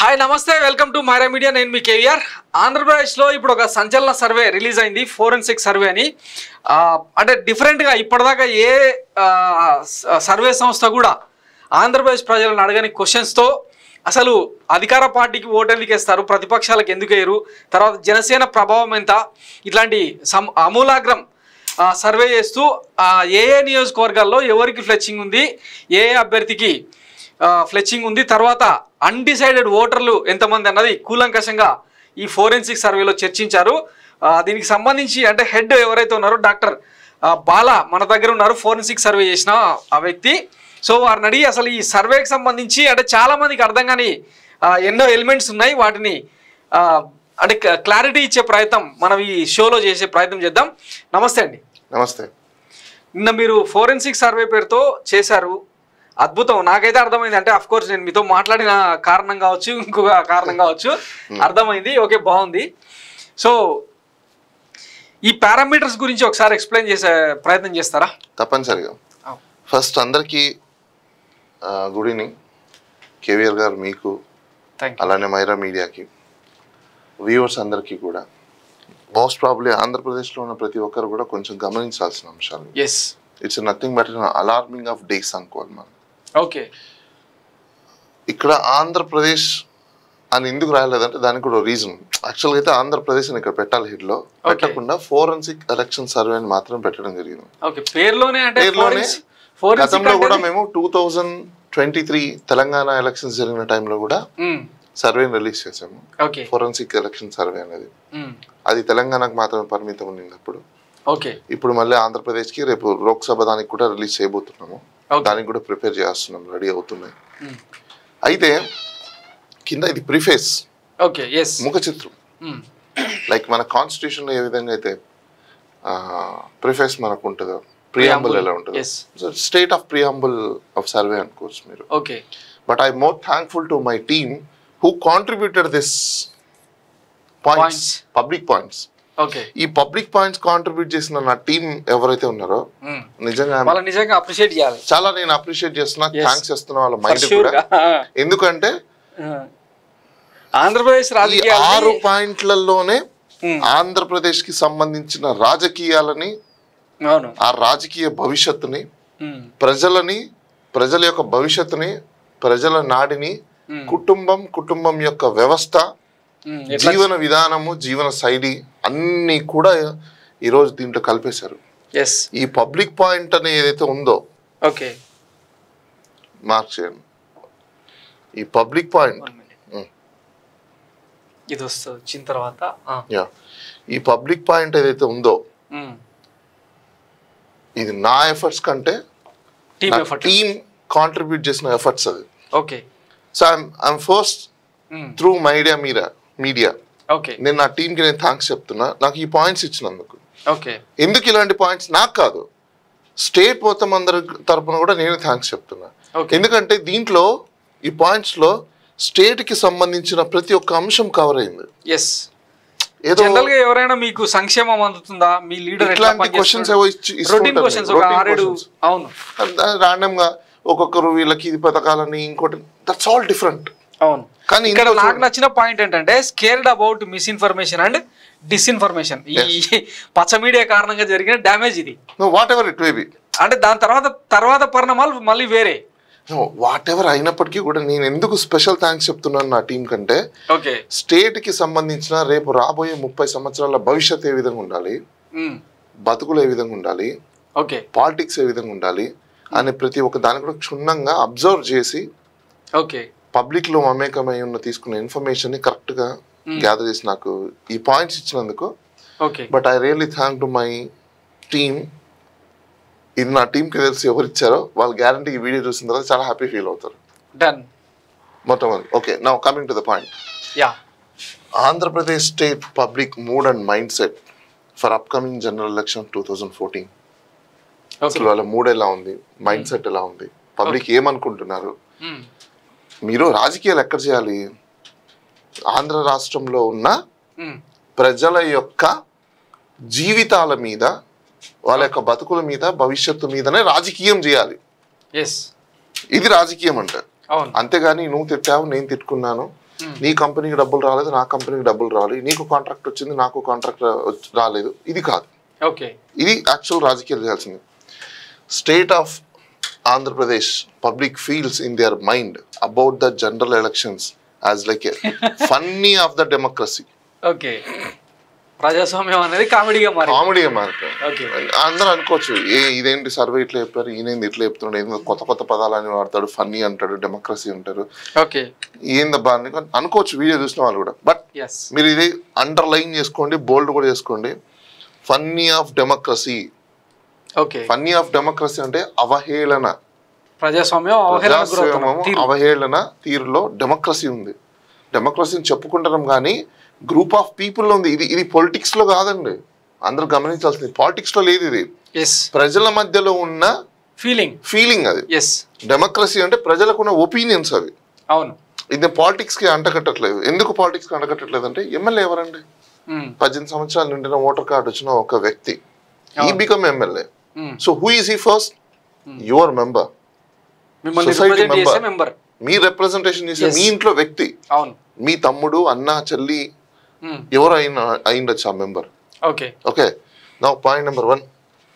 Hi నమస్తే welcome to Myra media నేను మీ కేవీఆర్ ఆంధ్రప్రదేశ్లో ఇప్పుడు ఒక సంచలన సర్వే రిలీజ్ అయింది ఫోరెన్సిక్ సర్వే అని ఆ, అంటే డిఫరెంట్గా ఇప్పటిదాకా ఏ ఆ, స- సర్వే సంస్థ కూడా ఆంధ్రప్రదేశ్ ప్రజలను అడగని క్వశ్చన్స్తో అసలు అధికార పార్టీకి ఓటు ఎందుకు వేస్తారు ప్రతిపక్షాలకు ఎందుకు వేయరు తర్వాత జనసేన ప్రభావం ఎంత ఇట్లాంటి సమ్ అమూలాగ్రం ఆ, సర్వే చేస్తూ ఆ, ఏ ఏ నియోజకవర్గాల్లో ఎవరికి ఫ్లెచ్చింగ్ ఉంది ఏ ఏ అభ్యర్థికి ఫ్లెచ్చింగ్ ఉంది తర్వాత అన్డిసైడెడ్ ఓటర్లు ఎంతమంది అన్నది కూలంకషంగా ఈ ఫోరెన్సిక్ సర్వేలో చర్చించారు ఆ, దీనికి సంబంధించి అంటే హెడ్ ఎవరైతే ఉన్నారో డాక్టర్ ఆ, బాల మన దగ్గర ఉన్నారు ఫోరెన్సిక్ సర్వే చేసిన ఆ వ్యక్తి సో వారిని అడిగి అసలు ఈ సర్వేకి సంబంధించి అంటే చాలా మందికి అర్థం కాని ఆ, ఎన్నో ఎలిమెంట్స్ ఉన్నాయి వాటిని ఆ, అంటే క్లారిటీ ఇచ్చే ప్రయత్నం మనం ఈ షోలో చేసే ప్రయత్నం చేద్దాం నమస్తే అండి నమస్తే నిన్న మీరు ఫోరెన్సిక్ సర్వే పేరుతో చేశారు అద్భుతం నాకైతే అర్థమైంది అంటే అఫ్ కోర్స్ నేను మీతో మాట్లాడిన కారణం కావచ్చు ఇంకొక కారణం కావచ్చు అర్థమైంది ఓకే బాగుంది సో ఈ పారామీటర్స్ గురించి ఒకసారి ఎక్స్ప్లెయిన్ చేసే ప్రయత్నం చేస్తారా తప్పనిసరిగా ఫస్ట్ అందరికీ గుడ్ ఈవినింగ్ కేవీఆర్ గారు మీకు థ్యాంక్ అలానే మైరా మీడియాకి వ్యూవర్స్ అందరికీ కూడా మోస్ట్ ప్రాబ్లీ ఆంధ్రప్రదేశ్లో ఉన్న ప్రతి ఒక్కరు కూడా కొంచెం గమనించాల్సిన అంశాలు U S it's nothing but alarming of days అనుకోవాలి మనం ఓకే ఇక్కడ ఆంధ్రప్రదేశ్ అని ఎందుకు రాయలేదంటే దానికి కూడా రీజన్ యాక్చువల్గా అయితే ఆంధ్రప్రదేశ్ అని ఇక్కడ పెట్టాలి హెడ్లో పెట్టకుండా ఫోరెన్సిక్ ఎలక్షన్ సర్వే అని మాత్రం పెట్టడం జరిగింది ఓకే పేరులోనే అంటే పేరులోనే ఫోరెన్సిక్ గతంలో కూడా మేము two thousand twenty three Telangana elections జరిగిన టైంలో కూడా సర్వేని రిలీజ్ చేసాము ఓకే ఫోరెన్సిక్ ఎలక్షన్ సర్వే అనేది అది తెలంగాణకు మాత్రమే పరిమితం ఉంది అప్పుడు ఓకే ఇప్పుడు మళ్ళీ ఆంధ్రప్రదేశ్కి రేపు లోక్సభ దానికి కూడా రిలీజ్ చేయబోతున్నాము Okay. దానికి కూడా ప్రిపేర్ చేస్తున్నాం రెడీ అవుతున్నాయి అయితే కింద ఇది ప్రిఫేస్ ఓకే ఎస్ ముఖ చిత్రం లైక్ మన కాన్స్టిట్యూషన్లో ఏ విధంగా అయితే ప్రిఫేస్ మనకు ఉంటుందో ప్రియాంబుల్ ఎలా ఉంటుందో Yes. State of preamble of survey అనుకోవచ్చు మీరు okay but I'm more thankful to my team who contributed this points, Points. public points. Okay ఈ పబ్లిక్ పాయింట్స్ కాంట్రిబ్యూట్ చేసిన నా టీం ఎవరైతే ఉన్నారో నిజంగా వాళ్ళ నిజంగా అప్రిషియేట్ చేయాలి చాలా నేను అప్రిషియేట్ చేస్తున్నా Yes. థ్యాంక్స్ చేస్తున్నా వాళ్ళ For మైండ్ sure కూడా గా. ఎందుకంటే ఆంధ్రప్రదేశ్ ఈ ఆరు రాజకీయాలు పాయింట్లలోనే Hmm. ఆంధ్రప్రదేశ్ కి సంబంధించిన రాజకీయాలని అవును ఆ రాజకీయ భవిష్యత్తుని ఉమ్, ప్రజలని ప్రజల యొక్క భవిష్యత్తుని ప్రజల నాడిని Hmm. కుటుంబం కుటుంబం యొక్క వ్యవస్థ ఉమ్, ఎట్లా జీవన విధానము జీవన శైలి అన్నీ కూడా ఈరోజు దీంట్లో కలిపేశారు ఎస్ ఈ పబ్లిక్ పాయింట్ అనే ఏదైతే ఉందో ఓకే మార్క్ చేయండి ఈ పబ్లిక్ పాయింట్ వన్ మినిట్ ఇది వస్తుంది వచ్చిన తర్వాత ఆ, యా ఈ పబ్లిక్ పాయింట్ ఏదైతే ఉందో ఉమ్, ఇది నా ఎఫర్ట్స్ కంటే టీమ్ నా ఎఫర్ట్ టీమ్ కాంట్రిబ్యూట్ చేసిన ఎఫర్ట్స్ అది okay so I'm I'm first um, through media media media okay నేను నా టీంకి నేను థ్యాంక్స్ చెప్తున్నా నాకు ఈ పాయింట్స్ ఇచ్చినందుకు ఓకే ఎందుకు ఇలాంటి పాయింట్స్ నాకు కాదు స్టేట్ మొత్తం అందరి తరపున కూడా నేను థ్యాంక్స్ చెప్తున్నా ఓకే ఎందుకంటే దీంట్లో ఈ పాయింట్స్ లో స్టేట్ కి సంబంధించిన ప్రతి ఒక్క అంశం కవర్ అయింది ఎస్ ఏదో జనరల్ గా ఎవరైనా మీకు సంక్షేమం అందుతుందా మీ లీడర్ ఎట్లా ఇట్లాంటి క్వశ్చన్స్ ఏవో ఇచ్చి రొటీన్ క్వశ్చన్స్ ఒక ఆరేడు అవును రాండమ్ గా ఒక్కొక్కరు వీళ్ళకి ఇది పథకాలని ఇంకోటి దట్స్ ఆల్ డిఫరెంట్ అవును కానీ ఇక్కడ ఇందులో నాకు నచ్చిన పాయింట్ ఏంటంటే scared about misinformation and disinformation ఈ పచ్చ మీడియా కారణంగా జరిగిన డ్యామేజ్ ఇది whatever it may be అంటే దాని తర్వాత తర్వాత పరిణామాలు మళ్ళీ వేరే వాట్ ఎవర్ అయినప్పటికీ కూడా నేను ఎందుకు స్పెషల్ థ్యాంక్స్ చెప్తున్నాను నా టీం కంటే ఓకే స్టేట్ కి సంబంధించిన రేపు రాబోయే ముప్పై సంవత్సరాల భవిష్యత్ ఏ విధంగా ఉండాలి బతుకులు ఏ విధంగా ఉండాలి ఓకే పాలిటిక్స్ ఏ విధంగా ఉండాలి అనే ప్రతి ఒక్క దాన్ని కూడా క్షుణ్ణంగా అబ్జర్వ్ చేసి ఓకే పబ్లిక్ లో మమేకమై ఉన్న తీసుకున్న ఇన్ఫర్మేషన్ ని కరెక్ట్ గా గ్యాదర్ చేసి నాకు ఈ పాయింట్స్ ఇచ్చినందుకు okay but I really thank to my team ఇది నా టీంకి తెలిసి ఎవరు ఇచ్చారో వాళ్ళు గ్యారంటీ ఈ వీడియో చూసిన తర్వాత చాలా హ్యాపీ ఫీల్ అవుతారు డన్ మొట్టమొదటి ఓకే నా coming to the point yeah Andhra Pradesh state public mood and mind set for upcoming general election two thousand fourteen okay అసలు వాళ్ళ మూడ్ ఎలా ఉంది మైండ్ సెట్ ఎలా ఉంది పబ్లిక్ ఏమనుకుంటున్నారు మీరు రాజకీయాలు ఎక్కడ చేయాలి ఆంధ్ర రాష్ట్రంలో ఉన్న ప్రజల యొక్క జీవితాల మీద వాళ్ళ యొక్క బతుకుల మీద భవిష్యత్తు మీదనే రాజకీయం చేయాలి ఎస్ ఇది రాజకీయం అంటే అవును అంతేగాని నువ్వు తిట్టావు నేను తిట్టుకున్నాను నీ కంపెనీకి డబ్బులు రాలేదు నా కంపెనీకి డబ్బులు రావాలి నీకు కాంట్రాక్ట్ వచ్చింది నాకు కాంట్రాక్ట్ రాలేదు ఇది కాదు ఓకే ఇది యాక్చువల్ రాజకీయాలు చేయాల్సింది state of Andhra Pradesh public feels in their mind about the general elections as like funny of the democracy okay ప్రజాస్వామ్యం అనేది కామెడీగా మారి కామెడీగా మారిపోయింది ఓకే అందరూ అనుకోవచ్చు ఏ ఇదేంటి సర్వే ఇట్లా చెప్పారు ఈయనేంది ఇట్లా చెప్తున్నాడు ఏందో కొత్త కొత్త పదాలని వాడతాడు ఫన్నీ అంటాడు డెమోక్రసీ అంటారు ఓకే ఏందబ్బా అని అనుకోవచ్చు వీడియో చూసిన వాళ్ళు కూడా బట్ ఎస్ మీరు ఇది అండర్లైన్ చేసుకోండి బోల్డ్ కూడా చేసుకోండి funny of democracy okay funny of democracy అంటే అవహేళన ప్రజాస్వామ్యం అవహేళన గురవుతున్నాం ప్రజాస్వామ్యము తీరు. అవహేళన తీరులో డెమోక్రసీ ఉంది డెమోక్రసీని చెప్పుకుంటున్నాం కానీ గ్రూప్ ఆఫ్ పీపుల్ ఉంది ఇది ఇది పొలిటిక్స్ లో కాదండి అందరూ గమనించాల్సింది పాలిటిక్స్ లో లేదు ఇది ఎస్ ప్రజల మధ్యలో ఉన్న ఫీలింగ్ ఫీలింగ్ అది ఎస్ డెమోక్రసీ అంటే ప్రజలకు ఉన్న ఒపీనియన్స్ అవి అవును ఇది పాలిటిక్స్ కి అంటకట్టట్లేదు ఎందుకు పాలిటిక్స్ కి అంటకట్టట్లేదు అంటే ఎమ్మెల్యే ఎవరండి మ్మ్. పద్దెనిమిది సంవత్సరాలు నిండిన ఓటర్ కార్డు వచ్చిన ఒక వ్యక్తి ఈ అవును. Become MLA hmm. So who is ఈ ఫస్ట్ యువర్ మెంబర్ మిమ్మల్ని Society రిప్రజెంట్ చేసే member. మెంబర్ మీ రిప్రజెంటేషన్ చేసే Yes. మీ ఇంట్లో వ్యక్తి అవును మీ తమ్ముడు అన్న చెల్లి మ్మ్. ఎవరు అయిన అయిండొచ్చు ఆ మెంబర్ ఓకే ఓకే నా పాయింట్ నెంబర్ వన్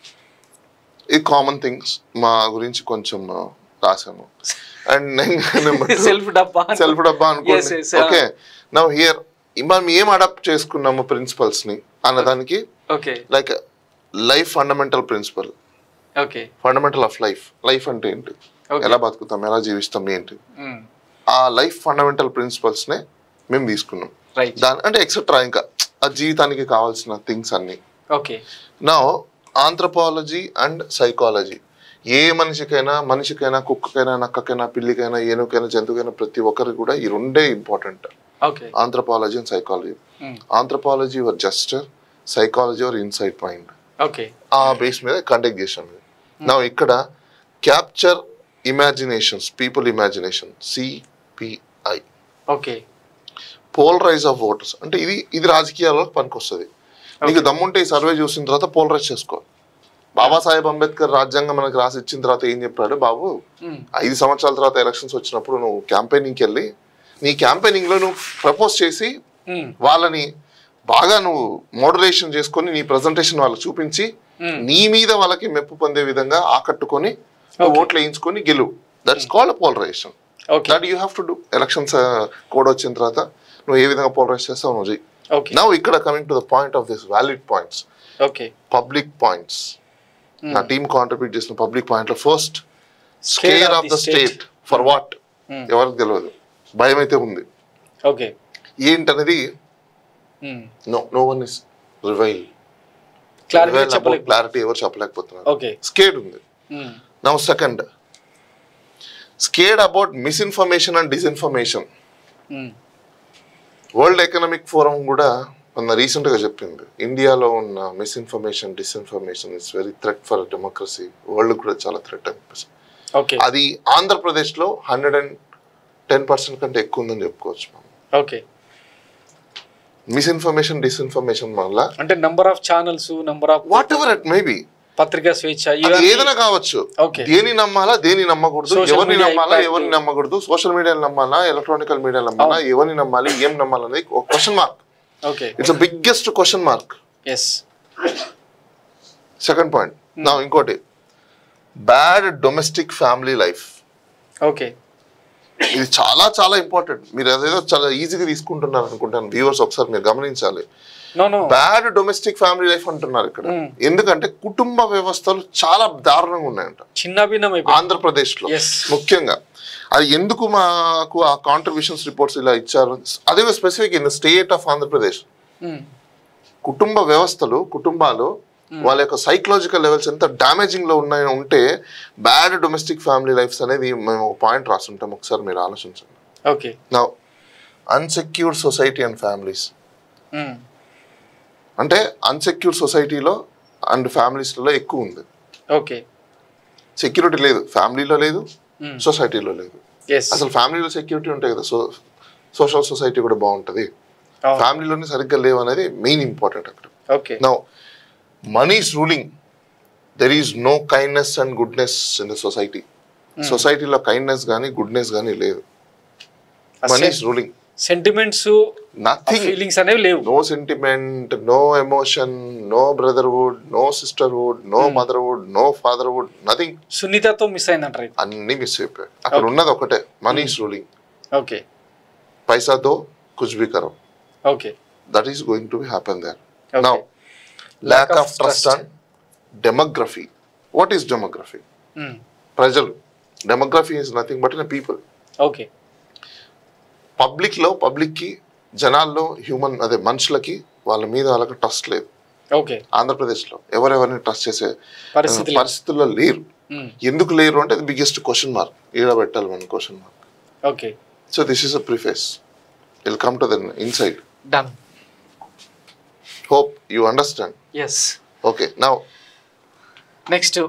ఈ కామన్ థింగ్స్ మా గురించి కొంచెం ఆ, రాశాను అండ్ నెంబర్ సెల్ఫ్ డబ్బా సెల్ఫ్ డబ్బా Yes, అనుకోండి yes, ఓకే నా హియర్ మనం ఏం అడాప్ట్ చేసుకున్నాము ప్రిన్సిపల్స్ ని అన్నదానికి okay like life fundamental principle okay fundamental of life life అంటే ఏంటి Okay. ఎలా బతుకుతాం ఎలా జీవిస్తాం ఏంటి మ్మ్. ఆ లైఫ్ ఫండమెంటల్ ప్రిన్సిపల్స్ నే మేము తీసుకున్నాం రైట్ దాని అంటే ఎక్సెట్రా ఇంకా ఆ జీవితానికి కావాల్సిన థింగ్స్ అన్ని ఓకే నా ఆంథ్రపాలజీ అండ్ సైకాలజీ ఏ మనిషికైనా మనిషికైనా కుక్కకైనా నక్కకైనా పిల్లికైనా ఏనుకైనా జంతువుకైనా ప్రతి ఒక్కరికి కూడా ఈ రెండే important okay anthropology and psychology hmm. Anthropology your gesture psychology your insight mind okay ఆ బేస్ మీద కండక్ట్ చేసాం నా ఇక్కడ capture imaginations people imagination CPI okay polarize of voters అంటే ఇది ఇది రాజకీయాల్లో పనికొస్తుంది నీకు దమ్ముంటే ఈ సర్వే చూసిన తర్వాత పోలరైజ్ చేసుకో బాబాసాహెబ్ అంబేద్కర్ రాజ్యాంగం మనకు రాసి ఇచ్చిన తర్వాత ఏం చెప్పాడు బాబు మ్మ్. ఐదు సంవత్సరాల తర్వాత ఎలక్షన్స్ వచ్చినప్పుడు నువ్వు క్యాంపెయినింగ్కి వెళ్ళి నీ క్యాంపెయినింగ్ లో నువ్వు ప్రపోజ్ చేసి మ్మ్. వాళ్ళని బాగా నువ్వు మోడరేషన్ చేసుకొని నీ ప్రజెంటేషన్ వాళ్ళకి చూపించి మ్మ్. నీ మీద వాళ్ళకి మెప్పు పొందే విధంగా ఆకట్టుకొని నువ్వు ఓట్లు వేయించుకొని గెలువు that's called polarization okay that you have to do elections code వచ్చిన తర్వాత నువ్వు ఏ విధంగా పోలరైజ్ చేస్తావు నువ్వు చెయ్యి ఓకే నౌ ఇక్కడ coming to the point of this valid points okay public points నా టీమ్ కాంట్రిబ్యూట్ చేసిన పబ్లిక్ పాయింట్ లో first scare of the state for what Hmm. ఎవరికి తెలియదు భయం అయితే ఉంది ఓకే ఏంటనేది hmm. No no one is reveal clarity చెప్పలేదు క్లారిటీ ఎవరు చెప్పలేకపోతున్నారు ఓకే స్కేడ్ ఉంది hmm. Now second scared about misinformation and disinformation hmm. World economic forum కూడా మొన్న recent గా చెప్పింది ఇండియాలో ఉన్న misinformation disinformation is very threat for democracy world కూడా చాలా థ్రెట్ అనిపిస్తుంది ఓకే అది ఆంధ్రప్రదేశ్లో హండ్రెడ్ అండ్ టెన్ పర్సెంట్ కంటే ఎక్కువ ఉందని చెప్పుకోవచ్చు మనం ఓకే మిస్ఇన్ఫర్మేషన్ డిస్ఇన్ఫర్మేషన్ వల్ల అంటే number of channels number of whatever it maybe పత్రికా స్వేచ్ఛ అది ఇవన్నీ ఏదైనా కావచ్చు ఓకే దేని నమ్మాలా దేని నమ్మకూడదు Social ఎవరిని media నమ్మాలా impact. ఎవరిని నమ్మకూడదు సోషల్ మీడియా నమ్మాలా ఎలక్ట్రానికల్ మీడియా నమ్మాలా ఎవరిని నమ్మాలి ఏం నమ్మాలనేది ఒక question mark okay it's biggest question mark yes second point నా ఇంకోటి bad domestic family life okay ఇది చాలా చాలా ఇంపార్టెంట్ మీరు అదేదో చాలా ఈజీగా తీసుకుంటున్నారు అనుకుంటాను వ్యూవర్స్ ఒకసారి మీరు గమనించాలి no no bad domestic family life అంటున్నారు ఇక్కడ Hmm. ఎందుకంటే కుటుంబ వ్యవస్థలు చాలా దారుణంగా ఉన్నాయంట చిన్న భిన్నం అయిపోయింది ఆంధ్రప్రదేశ్ లో Yes. ముఖ్యంగా అది ఎందుకు మాకు ఆ కాంట్రిబ్యూషన్స్ రిపోర్ట్స్ ఇలా ఇచ్చారు అదే specific in the state of Andhra Pradesh hmm. కుటుంబ వ్యవస్థలు కుటుంబాలు వాళ్ళ యొక్క సైకలాజికల్ లెవెల్స్ ఎంత డామేజింగ్ లో ఉన్నాయి ఉంటే బ్యాడ్ డొమెస్టిక్ ఫ్యామిలీ లైఫ్స్ అనేది మేము ఒక పాయింట్ రాస్తుంటాం ఒకసారి మీరు ఆలోచించండి ఓకే నా unsecured society and families hmm. అంటే అన్సెక్యూర్డ్ సొసైటీలో అండ్ ఫ్యామిలీస్లలో ఎక్కువ ఉంది ఓకే సెక్యూరిటీ లేదు ఫ్యామిలీలో లేదు మ్మ్. సొసైటీలో లేదు ఎస్ అసలు ఫ్యామిలీలో సెక్యూరిటీ ఉంటాయి కదా సో సోషల్ సొసైటీ కూడా బాగుంటుంది అవును. ఫ్యామిలీలోనే సరిగ్గా లేవు అనేది మెయిన్ ఇంపార్టెంట్ అక్కడ okay now money is ruling there is no kindness and goodness in the society సొసైటీలో కైండ్నెస్ కానీ గుడ్నెస్ కానీ లేదు money is ruling sentiments nothing feelings అనేవి లేవు no sentiment no emotion no brotherhood no sisterhood no motherhood no fatherhood nothing సున్నితత్వం miss అయిందంటారు ఇది అన్ని మిస్ అయిపోయాయి అక్కడ ఉన్నది ఒకటే మనీ ఈస్ రూలింగ్ ఓకే పైసాతో కుచ్ బి కరో okay that is going to be happen there Okay. Now Lack lack of of trust trust. And demography what is demography ప్రజలు demography is nothing but in people okay public లో public కి జనాల్లో human అదే మనుషులకి వాళ్ళ మీద వాళ్ళకి trust లేదు ఓకే ఆంధ్రప్రదేశ్ లో ఎవరెవరిని ట్రస్ట్ చేసే పరిస్థితి లేదు. పరిస్థితుల్లో లేరు మ్మ్. ఎందుకు లేరు అంటే అది బిగ్గెస్ట్ క్వశ్చన్ మార్క్ ఈడ పెట్టాలి మనం question mark okay so this is a preface will come to the inside done hope you understand yes okay now next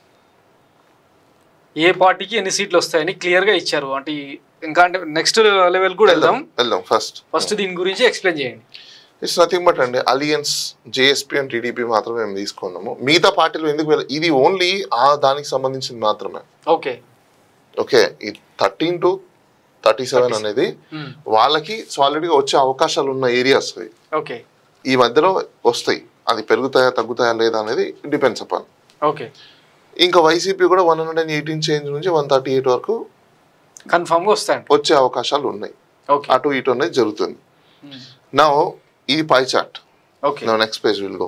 ఏ పార్టీకి ఎన్ని సీట్లు వస్తాయని క్లియర్ గా ఇచ్చారు అంటే ఈ- ఇంకా అంటే నెక్స్ట్ లెవెల్ కూడా వెళ్దాం వెళ్దాం ఫస్ట్ ఫస్ట్ దీని గురించి ఎక్స్ప్లెయిన్ చేయండి ఇట్స్ నథింగ్ బట్ అండి అలియన్స్ జేఎస్పీ అండ్ టీడీపీ మాత్రమే మేము తీసుకున్నాము మిగతా పార్టీలు ఎందుకు వెళ్ళ ఇది ఓన్లీ ఆ దానికి సంబంధించింది మాత్రమే ఓకే ఓకే ఈ thirteen to thirty seven hmm మ్మ్. వాళ్ళకి సాలిడ్గా వచ్చే అవకాశాలు ఉన్న ఏరియాస్ అవి ఓకే ఈ మధ్యలో వస్తాయి అది పెరుగుతాయా తగ్గుతాయా లేదా అనేది డిపెండ్స్ అపాన్ ఓకే ఇంకా వైసీపీ కూడా one hundred and eighteen change నుంచి వన్ థర్టీ ఎయిట్ వరకు కన్ఫామ్ గా వస్తాయండి వచ్చే అవకాశాలు ఉన్నాయి ఓకే అటు ఇటు అనేది జరుగుతుంది మ్మ్. నా ఇది పై చార్ట్ ఓకే నా next page will go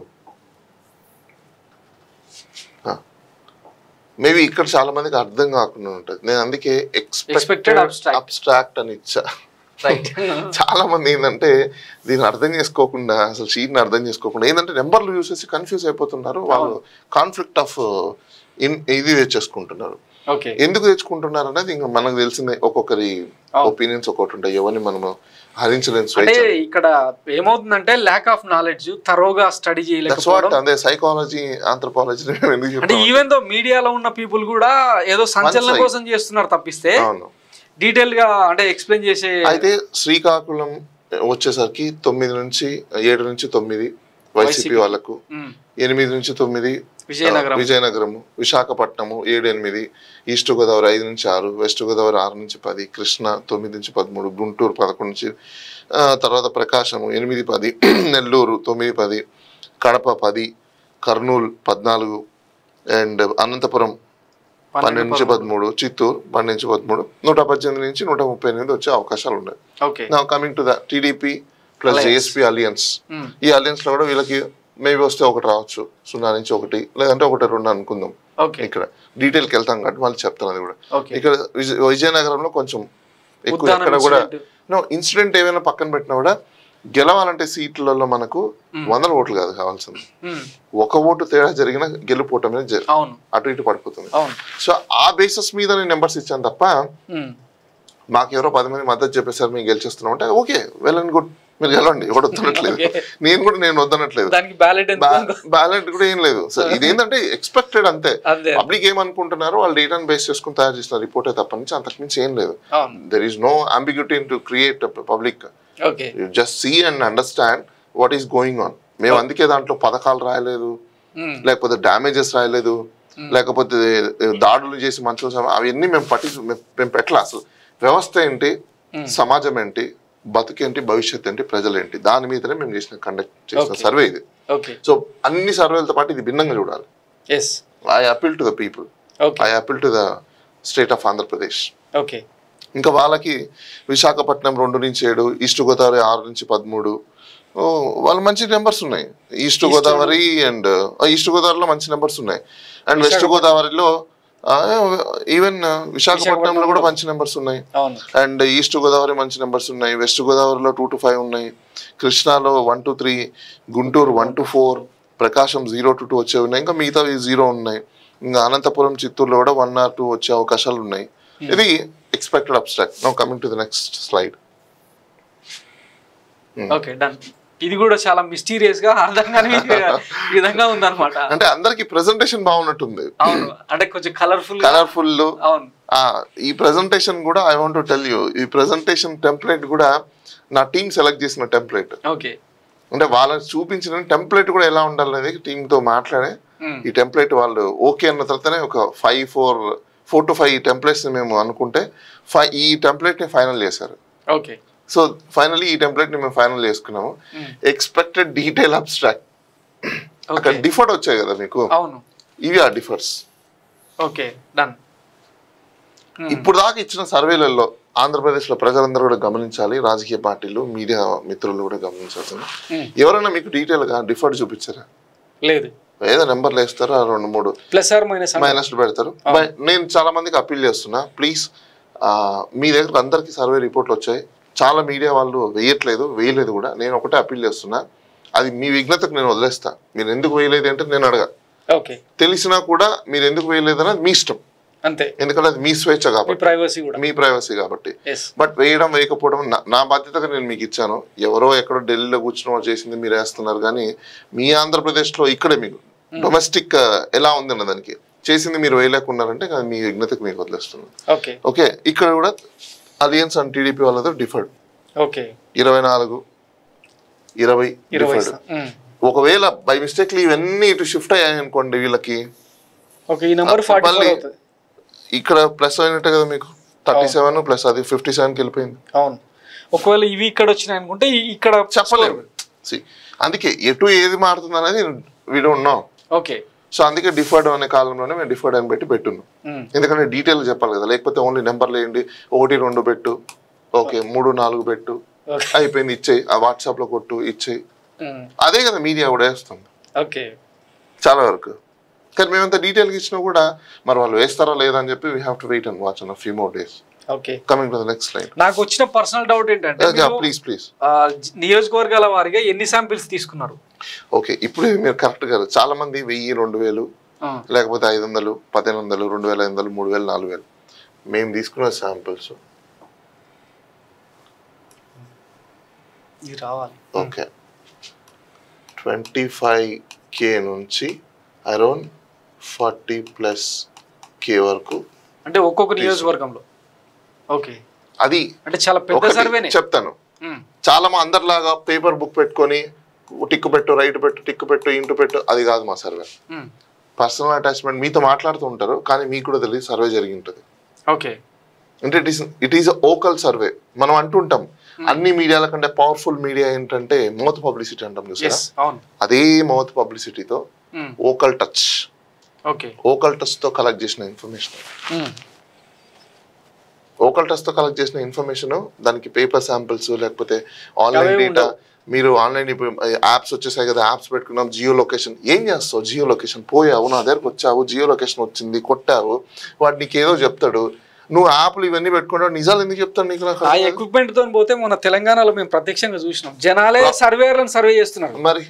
maybe ఇక్కడ చాలా మందికి అర్థం కాకుండా ఉంటుంది నేను అందుకే Expected ఎక్స్పెక్టెడ్ abstract. అబ్స్ట్రాక్ట్ అని ఇచ్చా రైట్ చాలా మంది ఏంటంటే దీన్ని అర్థం చేసుకోకుండా అసలు షీట్ని అర్థం చేసుకోకుండా ఏంటంటే నెంబర్లు యూస్ చేసి కన్ఫ్యూజ్ అయిపోతున్నారు వాళ్ళు కాన్ఫ్లిక్ట్ ఆఫ్ ఇన్ ఇది తెచ్చేసుకుంటున్నారు ఓకే ఎందుకు తెచ్చుకుంటున్నారు అనేది ఇంకా మనకు తెలిసిందే ఒక్కొక్కరి అవును. ఒపీనియన్స్ ఒక్కొక్కటి ఉంటాయి ఎవరిని మనము హరించలేని అంటే స్వేచ్ఛ ఇక్కడ ఏమవుతుందంటే ల్యాక్ ఆఫ్ నాలెడ్జ్ తరోగా స్టడీ దట్స్ వాట్ చేయలేకపోవడం అదే సైకాలజీ ఆంథ్రపాలజీ మేము ఎందుకు అంటే చెప్తాం ఈవెన్ దో మీడియాలో ఉన్న పీపుల్ కూడా ఏదో సంచలనం side. కోసం చేస్తున్నారు తప్పిస్తే అవును డీటెయిల్ గా అంటే ఎక్స్ప్లెయిన్ చేసే అయితే శ్రీకాకుళం వచ్చేసరికి తొమ్మిది నుంచి ఏడు నుంచి తొమ్మిది వైసీపీ YCP. వాళ్ళకు మ్మ్. ఎనిమిది నుంచి తొమ్మిది విజయనగరం. ఆ, విజయనగరము విశాఖపట్నము ఏడు ఎనిమిది ఈస్ట్ గోదావరి ఐదు నుంచి ఆరు వెస్ట్ గోదావరి ఆరు నుంచి పది కృష్ణ తొమ్మిది నుంచి పదమూడు గుంటూరు పదకొండు నుంచి ఆ, తర్వాత ప్రకాశము ఎనిమిది పది నెల్లూరు తొమ్మిది పది కడప పది కర్నూలు పద్నాలుగు అండ్ అనంతపురం పన్నెండు నుంచి పదమూడు చిత్తూరు పన్నెండు నుంచి పదమూడు నూట పద్దెనిమిది నుంచి నూట ముప్పై ఎనిమిది వచ్చే అవకాశాలు ఉన్నాయి ఓకే నా coming to the TDP plus Alliance. JSP alliance hmm. ఈ అలియన్స్ లో కూడా వీళ్ళకి మేబీ వస్తే ఒకటి రావచ్చు సున్నా నుంచి ఒకటి లేదంటే ఒకటి రెండు అనుకుందాం ఓకే ఇక్కడ డీటెయిల్కి వెళ్తాం కాబట్టి మళ్ళీ చెప్తాను అది కూడా ఓకే ఇక్కడ విజయ విజయనగరంలో కొంచెం ఎక్కువ ఉద్దానం ఎక్కడ కూడా incident. నో ఇన్సిడెంట్ ఏమైనా పక్కన పెట్టినా కూడా గెలవాలంటే సీట్లలో మనకు వందల ఓట్లు కాదు కావాల్సింది మ్మ్. ఒక ఓటు తేడా జరిగిన గెలుపోవటం అనేది జరి- అవును అటు ఇటు పడిపోతుంది అవును సో ఆ బేసిస్ మీద నేను నెంబర్స్ ఇచ్చాను తప్ప మ్మ్. మాకు ఎవరో పది మంది మద్దతు చెప్పేసారు మేము గెలిచేస్తున్నాం అంటే ఓకే వెల్ అండ్ గుడ్ మీరు గెలవండి ఎవడు వద్దనట్లేదు Okay. నేను కూడా నేను వద్దనట్లేదు దానికి బ్యాలెట్ ఎంత బ్యాలెంట్ కూడా ఏం లేదు సో ఇదేంటంటే ఎక్స్పెక్టెడ్ అంతే అంతే పబ్లిక్ ఏమనుకుంటున్నారు వాళ్ళు డేటాను బేస్ చేసుకుని తయారు చేసిన రిపోర్టే తప్ప నుంచి అంతకుమించి ఏం లేదు అవును there is no ambiguity to create public okay you just see and understand what is going on మేము అందుకే దాంట్లో పథకాలు రాయలేదు మ్మ్. లేకపోతే డ్యామేజెస్ రాయలేదు లేకపోతే దాడులు చేసి మనుషులు అవన్నీ మేము పట్టి మేము- మేము పెట్టలే అసలు వ్యవస్థ ఏంటి సమాజం ఏంటి బతుకేంటి భవిష్యత్ ఏంటి ప్రజలేంటి దాని మీదనే మేము చేసిన కండక్ట్ చేసిన Okay. సర్వే ఇది ఓకే సో అన్ని సర్వేలతో పాటు ఇది భిన్నంగా చూడాలి yes I appeal to the people okay I appeal to the state of Andhra Pradesh okay ఇంకా వాళ్ళకి విశాఖపట్నం రెండు నుంచి ఏడు ఈస్ట్ గోదావరి ఆరు నుంచి పదమూడు ఓ, వాళ్ళు మంచి నెంబర్స్ ఉన్నాయి ఈస్ట్ గోదావరి అండ్ ఈస్ట్ గోదావరిలో మంచి నెంబర్స్ ఉన్నాయి అండ్ వెస్ట్ గోదావరిలో ఈవెన్ విశాఖపట్నంలో కూడా మంచి నెంబర్స్ ఉన్నాయి అవును అండ్ ఈస్ట్ గోదావరి మంచి నెంబర్స్ ఉన్నాయి వెస్ట్ గోదావరిలో టూ టు ఫైవ్ ఉన్నాయి కృష్ణాలో one to three Guntur one to four Prakasam zero to two వచ్చేవి ఉన్నాయి ఇంకా మిగతా జీరో ఉన్నాయి ఇంకా అనంతపురం చిత్తూరులో కూడా వన్ ఆర్ టూ వచ్చే అవకాశాలు ఉన్నాయి ఇది expected abstract no coming to the next slide okay done ఇది కూడా చాలా మిస్టీరియస్ గా అర్థం కాని విధంగా ఉందన్నమాట అంటే అందరికి ప్రెజెంటేషన్ బాగున్నట్టుంది అవును అంటే కొంచెం కలర్ఫుల్ కలర్ఫుల్ అవును ఈ ప్రెజెంటేషన్ కూడా ఐ వాంట్ టెల్ యూ ఈ ప్రెజెంటేషన్ టెంప్లెట్ కూడా నా టీం సెలెక్ట్ చేసిన టెంప్లెట్ ఓకే అంటే వాళ్ళకి చూపించిన టెంప్లెట్ కూడా ఎలా ఉండాలనేది టీమ్ తో మాట్లాడే ఈ టెంప్లెట్ వాళ్ళు ఓకే అన్న తర్వాతనే ఒక five four four to five templates మేము అనుకుంటే ఫైవ్ ఈ టెంప్లెట్ ని ఫైనల్ చేశారు ఓకే సో ఫైనలీ ఈ టెంప్లెట్ ని మేము ఫైనల్ చేసుకున్నాము ఎక్స్పెక్టెడ్ డీటెయిల్ అబ్స్ట్రాక్ట్ అక్కడ ఓకే డిఫర్డ్ వచ్చాయి కదా మీకు అవును ఇవి ఆ డిఫర్స్ ఓకే డన్ ఇప్పుడు దాకా ఇచ్చిన సర్వేలలో ఆంధ్రప్రదేశ్లో ప్రజలందరూ కూడా గమనించాలి రాజకీయ పార్టీలు మీడియా మిత్రులు కూడా గమనించాల్సింది ఎవరైనా మీకు డీటెయిల్ గా డిఫర్డ్ చూపించారా లేదు ఏదో నెంబర్లు వేస్తారు ఆ రెండు మూడు ప్లస్ ఆర్ మైనస్ మైనస్లు పెడతారు బై- నేను చాలా మందికి అప్పీల్ చేస్తున్నా ప్లీజ్ మీ దగ్గర అందరికీ సర్వే రిపోర్ట్లు వచ్చాయి చాలా మీడియా వాళ్ళు వేయట్లేదు వేయలేదు కూడా నేను ఒకటే అప్పీల్ చేస్తున్నా అది మీ విఘ్నతకు నేను వదిలేస్తా మీరు ఎందుకు వేయలేదు అంటే నేను అడగా ఓకే తెలిసినా కూడా మీరు ఎందుకు వేయలేదు అనేది మీ ఇష్టం అంతే ఎందుకంటే అది మీ స్వేచ్ఛ మీ కాబట్టి ప్రైవసీ కూడా మీ ప్రైవసీ కాబట్టి ఎస్ బట్ వేయడం వేయకపోవడం నా- నా బాధ్యతగా నేను మీకు ఇచ్చాను ఎవరో ఎక్కడో ఢిల్లీలో కూర్చున్న చేసింది మీరు వేస్తున్నారు కానీ మీ ఆంధ్రప్రదేశ్లో ఇక్కడే మీకు డొమెస్టిక్ ఎలా ఉంది అన్న దానికి చేసింది మీరు వేయలేకున్నారంటే అది మీ విఘ్నతకు మీకు వదిలేస్తున్నాను ఓకే ఓకే ఇక్కడ కూడా అలియన్స్ అండ్ టీడీపీ వాళ్ళతో డిఫర్డ్ ఓకే ఇరవై నాలుగు ఇరవై ఇరవై డిఫర్డ్ ఒకవేళ బై మిస్టేక్లీ ఇవన్నీ ఇటు షిఫ్ట్ అయ్యాయి అనుకోండి వీళ్ళకి ఓకే ఈ నెంబర్ ఫార్టీ ఫోర్ మళ్ళీ- అవుతుంది ఇక్కడ ప్లస్ అయినట్టే కదా మీకు థర్టీ సెవెన్ ప్లస్ అది ఫిఫ్టీ సెవెన్కి వెళ్ళిపోయింది అవును ఒకవేళ ఇవి ఇక్కడ వచ్చినాయి అనుకుంటే ఈ- ఇక్కడ చెప్పలేము See, అందుకే ఎటు ఏది మారుతుంది అనేది we don't know okay so అందుకే డిఫర్డ్ అనే కాలంలోనే మేము డిఫర్డ్ అని పెట్టి పెట్టున్నాం మ్మ్. ఎందుకంటే డీటెయిల్ చెప్పాలి కదా లేకపోతే ఓన్లీ నెంబర్లు వేయండి ఒకటి రెండు పెట్టు ఓకే మూడు నాలుగు పెట్టు ఓకే అయిపోయింది ఇచ్చేయి ఆ వాట్సాప్ లో కొట్టు ఇచ్చేయి మ్మ్. అదే కదా మీడియా కూడా వేస్తుంది ఓకే చాలా వరకు కానీ మేమంత డీటెయిల్గా ఇచ్చినా కూడా మరి వాళ్ళు వేస్తారా లేదా అని చెప్పి we have to wait and watch an few more days okay coming to the next line నాకు వచ్చిన పర్సనల్ డౌట్ ఏంటంటే మీరు, ప్లీజ్ ప్లీజ్ ఆ, జ- నియోజకవర్గాల వారిగా ఎన్ని శాంపిల్స్ తీసుకున్నారు ఓకే ఇప్పుడు ఇది మీరు కరెక్ట్ గారు చాలా మంది వెయ్యి రెండు వేలు ఆ, లేకపోతే ఐదు వందలు పదిహేను వందలు రెండు వేల ఐదు వందలు మూడు వేలు నాలుగు వేలు మేము తీసుకున్న శాంపిల్స్ ఇది రావాలి ఓకే ట్వంటీ ఫైవ్ కే నుంచి అరౌండ్ ఫార్టీ ప్లస్ కే వరకు అంటే ఒక్కొక్క నియోజకవర్గంలో ఓకే అది అంటే చాలా పెద్ద ఒకటి సర్వేనే చెప్తాను మ్మ్. చాలా మా అందరిలాగా పేపర్ బుక్ పెట్టుకొని టిక్కు పెట్టు రైట్ పెట్టు టిక్కు పెట్టు ఇంటూ పెట్టు అది కాదు మా సర్వే మ్మ్. పర్సనల్ అటాచ్మెంట్ మీతో మాట్లాడుతూ ఉంటారు కానీ మీకు కూడా తెలియదు సర్వే జరిగి ఉంటుంది ఓకే అంటే it is it is vocal survey మనం అంటుంటాం అన్ని మీడియాల కంటే పవర్ఫుల్ మీడియా ఏంటంటే మౌత్ పబ్లిసిటీ అంటాం చూసారా ఎస్ అవును అదే మౌత్ పబ్లిసిటీతో hmm. Vocal touch okay vocal touch తో కలెక్ట్ చేసిన ఇన్ఫర్మేషన్ మ్మ్. ఓకల్ టచ్ తో కలెక్ట్ చేసిన ఇన్ఫర్మేషన్ దానికి పేపర్ శాంపిల్స్ లేకపోతే ఆన్లైన్ అవేవి డేటా ఉండవు. మీరు ఆన్లైన్ ఇప్పుడు యాప్స్ వచ్చేసాయి కదా యాప్స్ పెట్టుకున్నాం జియో లొకేషన్ ఏం చేస్తావు జియో లొకేషన్ పోయావు నా దగ్గరకు వచ్చావు జియో లొకేషన్ వచ్చింది కొట్టావు వాడు నీకు ఏదో చెప్తాడు నువ్వు యాప్లు ఇవన్నీ పెట్టుకుంటావు నిజాలు ఎందుకు చెప్తాను నీకు నాకు ఆ అర్థం కాదు. ఎక్విప్మెంట్ తో పోతే మన తెలంగాణలో మేము ప్రత్యక్షంగా చూసినాం జనాలే సర్వేలను సర్వే చేస్తున్నారు మరి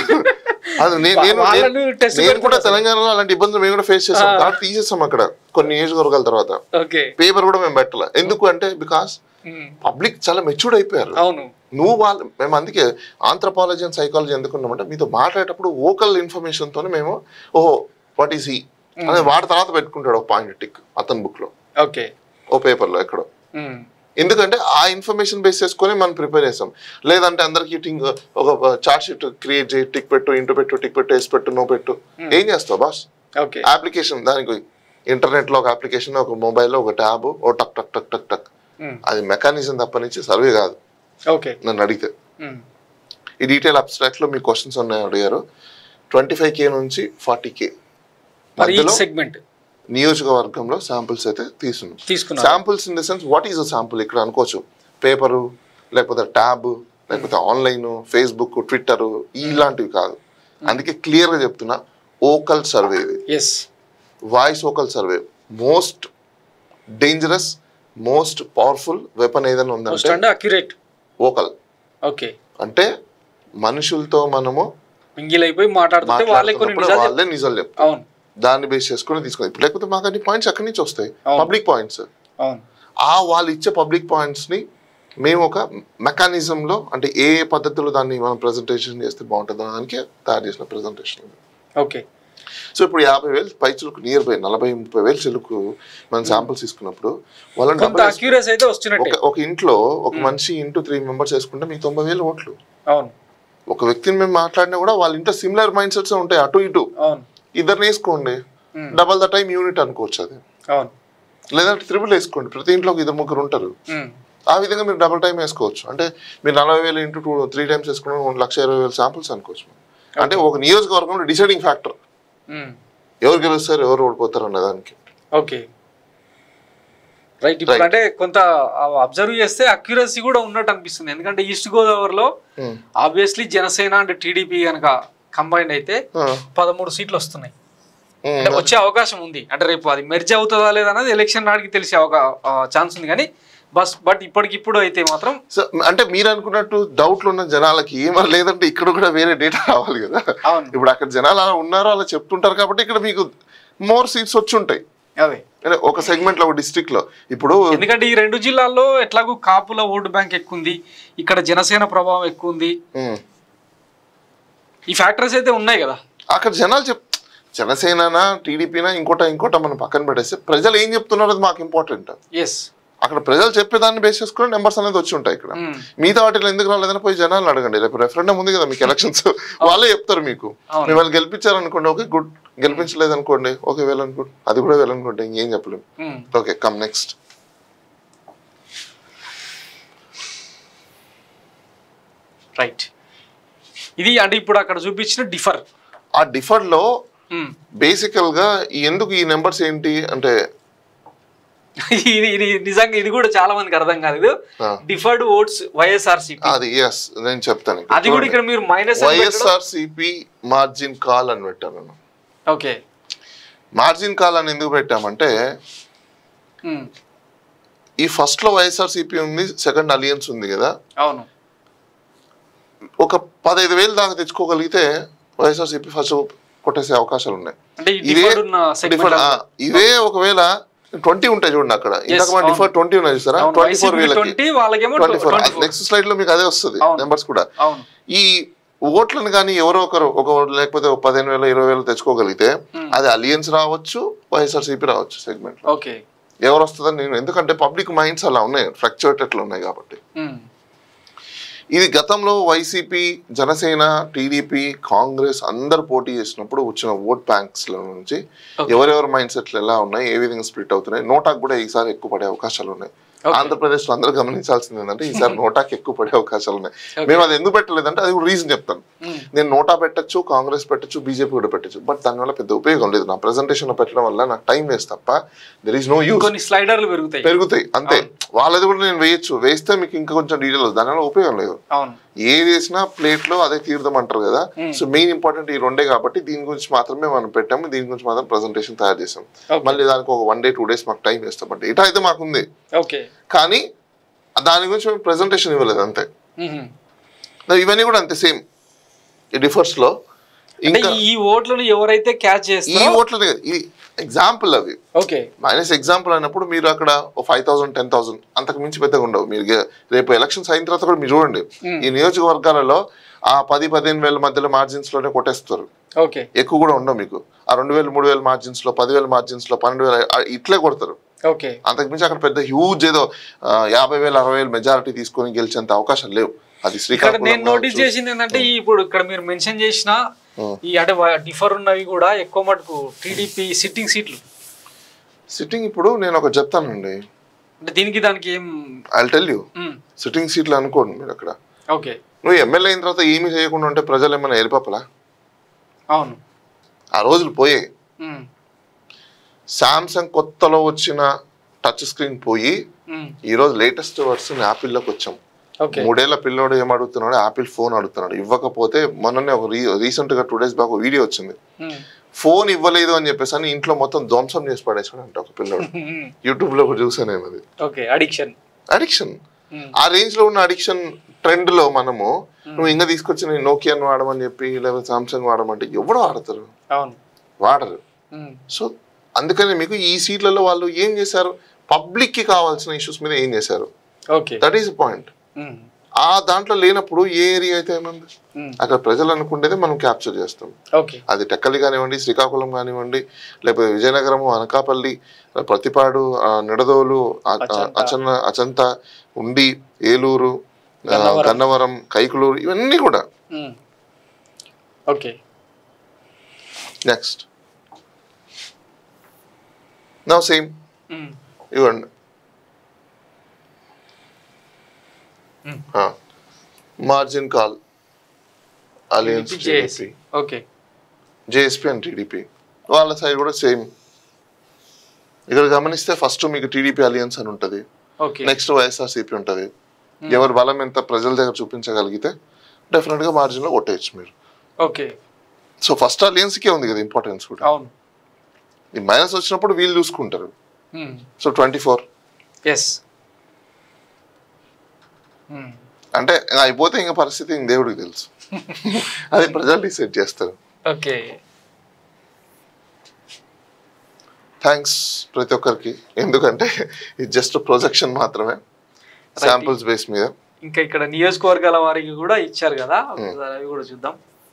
అది నేను నేను- వాళ్ళను నేను- test నేను కూడా పెడతారు తెలంగాణలో అలాంటి ఇబ్బందులు మేము కూడా ఫేస్ చేస్తాం కాబట్టి తీసేస్తాం అక్కడ కొన్ని నియోజకవర్గాల తర్వాత ఓకే పేపర్ కూడా మేము పెట్టాలి ఎందుకు అంటే బికాస్ మ్మ్. పబ్లిక్ చాలా మెచ్యూర్డ్ అయిపోయారు అవును నువ్వు వాళ్ళు మేము అందుకే ఆంథ్రపాలజీ అండ్ సైకాలజీ ఎందుకున్నామంటే మీతో మాట్లాడేటప్పుడు ఓకల్ ఇన్ఫర్మేషన్ తోనే మేము ఓహో వాట్ ఈస్ హీ అనేది వాడి తర్వాత పెట్టుకుంటాడు ఒక పాయింట్ టిక్ అతని బుక్ లో ఓకే ఓ పేపర్ లో ఎక్కడో మ్మ్. ఎందుకంటే ఆ ఇన్ఫర్మేషన్ బేస్ చేసుకొని మనం ప్రిపేర్ చేస్తాం లేదంటే అందరికి టింగ్ ఒక చార్ట్ షీట్ క్రియేట్ చేయి టిక్ పెట్టు ఇంటూ పెట్టు టిక్ పెట్టు వేసి పెట్టు నో పెట్టు ఏం చేస్తావు బాస్ ఓకే అప్లికేషన్ దానికి ఇంటర్నెట్ లో ఒక అప్లికేషన్ ఒక మొబైల్లో ఒక ట్యాబ్ ఓ టక్ టక్ టక్ టక్ టక్ మ్మ్. అది మెకానిజం తప్ప నుంచి సర్వే కాదు ఓకే నన్ను అడిగితే మ్మ్. ఈ డీటెయిల్ అబ్స్ట్రాక్ట్ లో మీ క్వశ్చన్స్ ఉన్నాయి అడిగారు ట్వంటీ ఫైవ్ కే నుంచి ఫార్టీ కే మరి ఈ మధ్యలో సెగ్మెంట్ నియోజకవర్గంలో శాంపుల్స్ అయితే తీసుకున్నాం తీసుకున్నారు samples in the sense what is a sample ఇక్కడ అనుకోవచ్చు పేపరు లేకపోతే ట్యాబ్ లేకపోతే ఆన్లైన్ ఫేస్బుక్ ట్విట్టర్ ఇలాంటివి కాదు అందుకే క్లియర్ గా చెప్తున్నా ఓకల్ సర్వే ఇది yes voice vocal survey most dangerous most powerful weapon ఏదైనా మోస్ట్ ఉందంటే అంటే అక్యురేట్ ఓకల్ ఓకే అంటే మనుషులతో మనము మింగిల్ అయిపోయి మాట్లాడుతుంటే వాళ్ళే కొన్ని మాట్లాడుతున్నప్పుడు నిజాలు వాళ్ళే నిజాలు చెప్తారు అవును దాన్ని బేస్ చేసుకుని తీసుకుని ఇప్పుడు లేకపోతే మాకు అన్ని పాయింట్స్ అక్కడి నుంచి వస్తాయి అవును. పబ్లిక్ పాయింట్స్ అవును ఆ వాళ్ళు ఇచ్చే పబ్లిక్ పాయింట్స్ ని మేము ఒక మెకానిజం లో అంటే ఏ పద్ధతిలో దాన్ని మనం ప్రెజెంటేషన్ చేస్తే బాగుంటుంది దానికి తయారు చేసిన ప్రెజెంటేషన్ ఓకే సో ఇప్పుడు యాభై వేలు పై చిలుకు నియర్ బై నలభై ముప్పై వేలు చిలుకు మనం శాంపుల్స్ తీసుకున్నప్పుడు వాళ్ళని కొంత డబ్బులు వేసి- అక్యూరస్ అయితే వస్తున్నట్టే ఒక ఒక ఇంట్లో ఒక మనిషి ఇంటూ త్రీ మెంబర్స్ వేసుకుంటే మీకు తొంభై వేలు ఓట్లు అవును ఒక వ్యక్తిని మేము మాట్లాడినా కూడా వాళ్ళ ఇంట్లో సిమిలర్ మైండ్ సెట్స్ ఉంటాయి అటు ఇటు అవును ఇద్దరిని వేసుకోండి Hmm. Double the time unit అనుకోవచ్చు అది అవును లేదంటే త్రిబుల్ వేసుకోండి ప్రతి ఇంట్లో ఒక ఇద్దరు ముగ్గురు ఉంటారు మ్మ్. ఆ విధంగా మీరు డబుల్ టైం వేసుకోవచ్చు అంటే మీరు నలభై వేలు ఇంటూ టూ త్రీ టైమ్స్ వేసుకున్న లక్ష ఇరవై వేలు శాంపుల్స్ అనుకోవచ్చు అంటే ఒక నియోజకవర్గంలో డిసైడింగ్ ఫ్యాక్టర్ మ్మ్. ఎవరు గెలుస్తారు ఎవరు ఓడిపోతారు అనే దానికి ఓకే రైట్ ఇప్పుడు అంటే కొంత అబ్జర్వ్ చేస్తే అక్యురసీ కూడా ఉన్నట్టు అనిపిస్తుంది ఎందుకంటే ఈస్ట్ గోదావరిలో Hmm. Obviously Janasena and TDP కనుక కంబైన్ అయితే ఆ, పదమూడు సీట్లు వస్తున్నాయి ఉమ్, అంటే వచ్చే అవకాశం ఉంది అంటే రేపు అది మెర్జ్ అవుతుందా లేదా అనేది ఎలక్షన్ నాటికి తెలిసే ఒక ఛాన్స్ ఉంది కానీ బస్ బట్ ఇప్పటికిప్పుడు అయితే మాత్రం సో అంటే మీరు అనుకున్నట్టు డౌట్లు ఉన్న జనాలకి ఏమని లేదంటే ఇక్కడ కూడా వేరే డేటా రావాలి కదా అవును ఇప్పుడు అక్కడ జనాలు అలా ఉన్నారో అలా చెప్తుంటారు కాబట్టి ఇక్కడ మీకు మోర్ సీట్స్ వచ్చి ఉంటాయి అదే అంటే ఒక సెగ్మెంట్ లో ఒక డిస్ట్రిక్ట్ లో ఇప్పుడు ఎందుకంటే ఈ రెండు జిల్లాల్లో ఎట్లాగూ కాపుల ఓటు బ్యాంక్ ఎక్కువ ఉంది ఇక్కడ జనసేన ప్రభావం ఎక్కువ ఉంది ఉమ్, ఈ ఫ్యాక్టర్స్ అయితే ఉన్నాయి కదా అక్కడ జనాలు చెప్ జనసేననా టీడీపీనా ఇంకోట ఇంకోట మనం పక్కన పెట్టేస్తే ప్రజలు ఏం చెప్తున్నారో అది మాకు ఇంపార్టెంట్ ఎస్ అక్కడ ప్రజలు చెప్పేదాన్ని బేస్ చేసుకుని నెంబర్స్ అనేది వచ్చి ఉంటాయి ఇక్కడ మిగతా వాటిలో ఎందుకు రాలేదని పోయి జనాలు అడగండి రేపు రెఫరెండం ఉంది కదా మీకు ఎలక్షన్స్ వాళ్ళే చెప్తారు మీకు అవును. మిమ్మల్ని గెలిపించారనుకోండి ఓకే గుడ్ గెలిపించలేదు అనుకోండి ఓకే వెళ్ళనుకోండి అది కూడా వెళ్ళనుకోండి ఇంకేం చెప్పలేము ఓకే కమ్ నెక్స్ట్ రైట్ ఇది అంటే ఇప్పుడు అక్కడ చూపించిన డిఫర్ ఆ డిఫర్ లో బేసికల్ గా ఈ ఎందుకు ఈ నెంబర్స్ ఏంటి అంటే ఇది ఇది నిజంగా ఇది కూడా చాలా మందికి అర్థం కాలేదు ఆ. డిఫర్డ్ ఓట్స్ వైఎస్ఆర్సీపీ అది ఎస్ నేను చెప్తాను అది కూడా ఇక్కడ మీరు minus YSR CP margin call అని పెట్టాను నేను ఓకే మార్జిన్ కాల్ అని ఎందుకు పెట్టామంటే ఈ ఫస్ట్ లో వైఎస్ఆర్ సిపి ఉంది సెకండ్ అలియన్స్ ఉంది కదా అవును ఒక పదహైదు వేలు దాకా తెచ్చుకోగలిగితే వైఎస్ఆర్ సిపి ఫస్ట్ కొట్టేసే అవకాశాలు ఉన్నాయి అంటే ఈ ఇదే డిఫర్డ్ ఉన్న డిఫర్ సెగ్మెంట్ ఇవే ఒకవేళ ట్వంటీ ఉంటాయి చూడండి అక్కడ ఇంతకు మన అవును. డిఫర్ ట్వంటీ ఉన్నాయి చూసారా అవును ట్వంటీ ఫోర్ వైసీపీ వీళ్ళకి ట్వంటీ వాళ్ళకేమో twenty four twenty four next slide లో మీకు అదే వస్తుంది అవును. నెంబర్స్ కూడా అవును ఈ ఓట్లను కానీ ఎవరో ఒకరు ఒక లేకపోతే ఒక పదిహేను వేలు ఇరవై వేలు తెచ్చుకోగలిగితే అది అలియన్స్ రావచ్చు వైఎస్ఆర్ సిపి రావచ్చు సెగ్మెంట్ లో ఓకే ఎవరు వస్తుందని నేను ఎందుకంటే పబ్లిక్ మైండ్స్ అలా ఉన్నాయి ఫ్లక్చువేటెడ్లు ఉన్నాయి కాబట్టి ఇది గతంలో వైసీపీ జనసేన టీడీపీ కాంగ్రెస్ అందరు పోటీ చేసినప్పుడు వచ్చిన ఓట్ బ్యాంక్స్ లో నుంచి Okay. ఎవరెవరి మైండ్ సెట్లు ఎలా ఉన్నాయి ఏ విధంగా స్ప్లిట్ అవుతున్నాయి నోటాకు కూడా ఈసారి ఎక్కువ పడే అవకాశాలు ఉన్నాయి ఆంధ్రప్రదేశ్ లో అందరూ గమనించాల్సింది ఏంటంటే ఈసారి నోటాకి ఎక్కువ పడే అవకాశాలు ఉన్నాయి మేము అది ఎందుకు పెట్టలేదంటే అది రీజన్ చెప్తాను నేను నోటా పెట్టచ్చు కాంగ్రెస్ పెట్టచ్చు బీజేపీ కూడా పెట్టచ్చు బట్ దానివల్ల పెద్ద ఉపయోగం లేదు నా ప్రెజెంటేషన్ పెట్టడం వల్ల నాకు టైం వేస్ట్ తప్ప దెర్ ఈస్ నో యూస్ కొన్ని స్లైడర్లు పెరుగుతాయి పెరుగుతాయి అంతే వాళ్ళది కూడా నేను వేయచ్చు వేస్తే మీకు ఇంకా కొంచెం డీటెయిల్ దానివల్ల ఉపయోగం లేదు అవును ఏది వేసినా ప్లేట్ లో అదే తీర్థం అంటారు కదా సో మెయిన్ ఇంపార్టెంట్ ఈ రెండే కాబట్టి దీని గురించి మాత్రమే మనం పెట్టాము దీని గురించి మాత్రం ప్రెజెంటేషన్ తయారు చేసాం Okay. మళ్ళీ దానికి ఒక వన్ డే టూ డేస్ మాకు టైం వేస్తాం బట్ డేటా అయితే మాకుంది ఓకే కానీ దాని గురించి మేము ప్రెజెంటేషన్ ఇవ్వలేదు అంతే ఇవన్నీ కూడా అంతే సేమ్ ఈ డిఫర్స్ లో అంటే ఇంకా ఈ ఓట్లను ఎవరైతే క్యాచ్ ఈ చేస్తారో ఓట్లనే కాదు, ఈ ఎగ్జాంపుల్ అవి ఓకే మైనస్ ఎగ్జాంపుల్ అయినప్పుడు మీరు అక్కడ ఫైవ్ థౌసండ్ టెన్ థౌసండ్ అంతకు మించి పెద్దగా ఉండవు మీరు గె- రేపు ఎలక్షన్స్ అయిన తర్వాత కూడా మీరు చూడండి ఈ నియోజకవర్గాలలో ఆ పది పదిహేను వేల మధ్యలో మార్జిన్స్ లోనే కొట్టేస్తారు ఓకే ఎక్కువ కూడా ఉండవు మీకు ఆ రెండు వేలు మూడు వేల మార్జిన్స్ లో పదివేల మార్జిన్స్ లో పన్నెండు వేల ఆ ఇట్లే కొడతారు ఓకే అంతకు మించి అక్కడ పెద్ద హ్యూజ్ ఏదో ఆ, యాభై వేలు అరవై వేలు మెజారిటీ తీసుకొని గెలిచేంత అవకాశం లేవు అది ఇక్కడ శ్రీకాకుళం నేను నోటీస్ చేసింది ఏంటంటే ఈ ఇప్పుడు ఇక్కడ మీరు మెన్షన్ చేసిన ఈ అంటే డిఫర్ ఉన్నవి కూడా ఎక్కువ మటుకు టీడీపీ సిట్టింగ్ సీట్లు సిట్టింగ్ ఇప్పుడు నేను ఒకటి చెప్తానండి అంటే దీనికి దానికి ఏం I tell you hmm, sitting సీట్లు అనుకోండి మీరు అక్కడ ఓకే నువ్వు ఎమ్మెల్యే అయిన తర్వాత ఏమీ చేయకుండా ఉంటే ప్రజలు ఏమైనా వెళ్ళిపోపలా అవును ఆ రోజులు పోయాయి మ్, సామ్సంగ్ కొత్తలో వచ్చిన టచ్ స్క్రీన్ పోయి మ్, ఈ రోజు లేటెస్ట్ వర్షన్ యాపిల్లోకి వచ్చాం ఓకే మూడేళ్ల పిల్లోడు ఏం అడుగుతున్నాడు యాపిల్ ఫోన్ అడుగుతున్నాడు ఇవ్వకపోతే మొన్ననే ఒక రీ రీసెంట్ గా టూ డేస్ బ్యాక్ ఒక వీడియో వచ్చింది మ్, ఫోన్ ఇవ్వలేదు అని చెప్పేసి అని ఇంట్లో మొత్తం ధ్వంసం చేసి పడేసాడు అంట ఒక పిల్లోడు మ్, యూట్యూబ్ లో కూడా చూసాను నేను అది ఓకే అడిక్షన్ అడిక్షన్ ఆ రేంజ్ లో ఉన్న అడిక్షన్ ట్రెండ్ లో మనము నువ్వు ఇంకా తీసుకొచ్చి నేను నోకియాను వాడమని చెప్పి లేకపోతే సామ్సంగ్ వాడమంటే ఎవడు వాడతారు అవును వాడరు మ్, సో అందుకని మీకు ఈ సీట్లలో వాళ్ళు ఏం చేశారు పబ్లిక్ కి కావాల్సిన ఇష్యూస్ మీద ఏం చేశారు okay that is point hmm, ఆ దాంట్లో లేనప్పుడు ఏ ఏరియా అయితే ఏముంది మ్, అక్కడ ప్రజలు అనుకుంటేదే మనం క్యాప్చర్ చేస్తాం ఓకే అది టెక్కలి కానివ్వండి శ్రీకాకుళం కానివ్వండి లేకపోతే విజయనగరము అనకాపల్లి ప్రతిపాడు ఆ, నిడదోలు ఆ- ఆ, అచంత. అచన్న అచంత ఉండి ఏలూరు ఆ, గన్నవరం. గన్నవరం కైకులూరు ఇవన్నీ కూడా మ్, ఓకే నెక్స్ట్ నా సేమ్ మ్, ఇవ్వండి Hmm. Margin call alliance JS TDP okay JSP and TDP వాళ్ళ సైడ్ కూడా సేమ్ ఇక్కడ గమనిస్తే ఫస్ట్ మీకు టీడీపీ అలియన్స్ అని ఉంటుంది ఓకే నెక్స్ట్ వైఎస్ఆర్సీపీ ఉంటుంది ఎవరి బలం ఎంత ప్రజల దగ్గర చూపించగలిగితే డెఫినెట్గా మార్జిన్లో కొట్టేయచ్చు మీరు ఓకే సో ఫస్ట్ అలియన్స్కే ఉంది కదా ఇంపార్టెన్స్ కూడా అవును ఈ మైనస్ వచ్చినప్పుడు వీళ్ళు చూసుకుంటారు సో ట్వంటీ ఫోర్ ఎస్ అంటే ఇంకా అయిపోతే ఇంకా పరిస్థితి ఇంక దేవుడికి తెలుసు అది ప్రజలు డిసైడ్ చేస్తారు ఓకే థ్యాంక్స్ ప్రతి ఒక్కరికి ఎందుకంటే ఇది జస్ట్ ప్రొజెక్షన్ మాత్రమే శాంపుల్స్ బేస్ మీద ఇంకా ఇక్కడ నియోజకవర్గాల వారికి కూడా ఇచ్చారు కదా ఒకసారి అవి కూడా చూద్దాం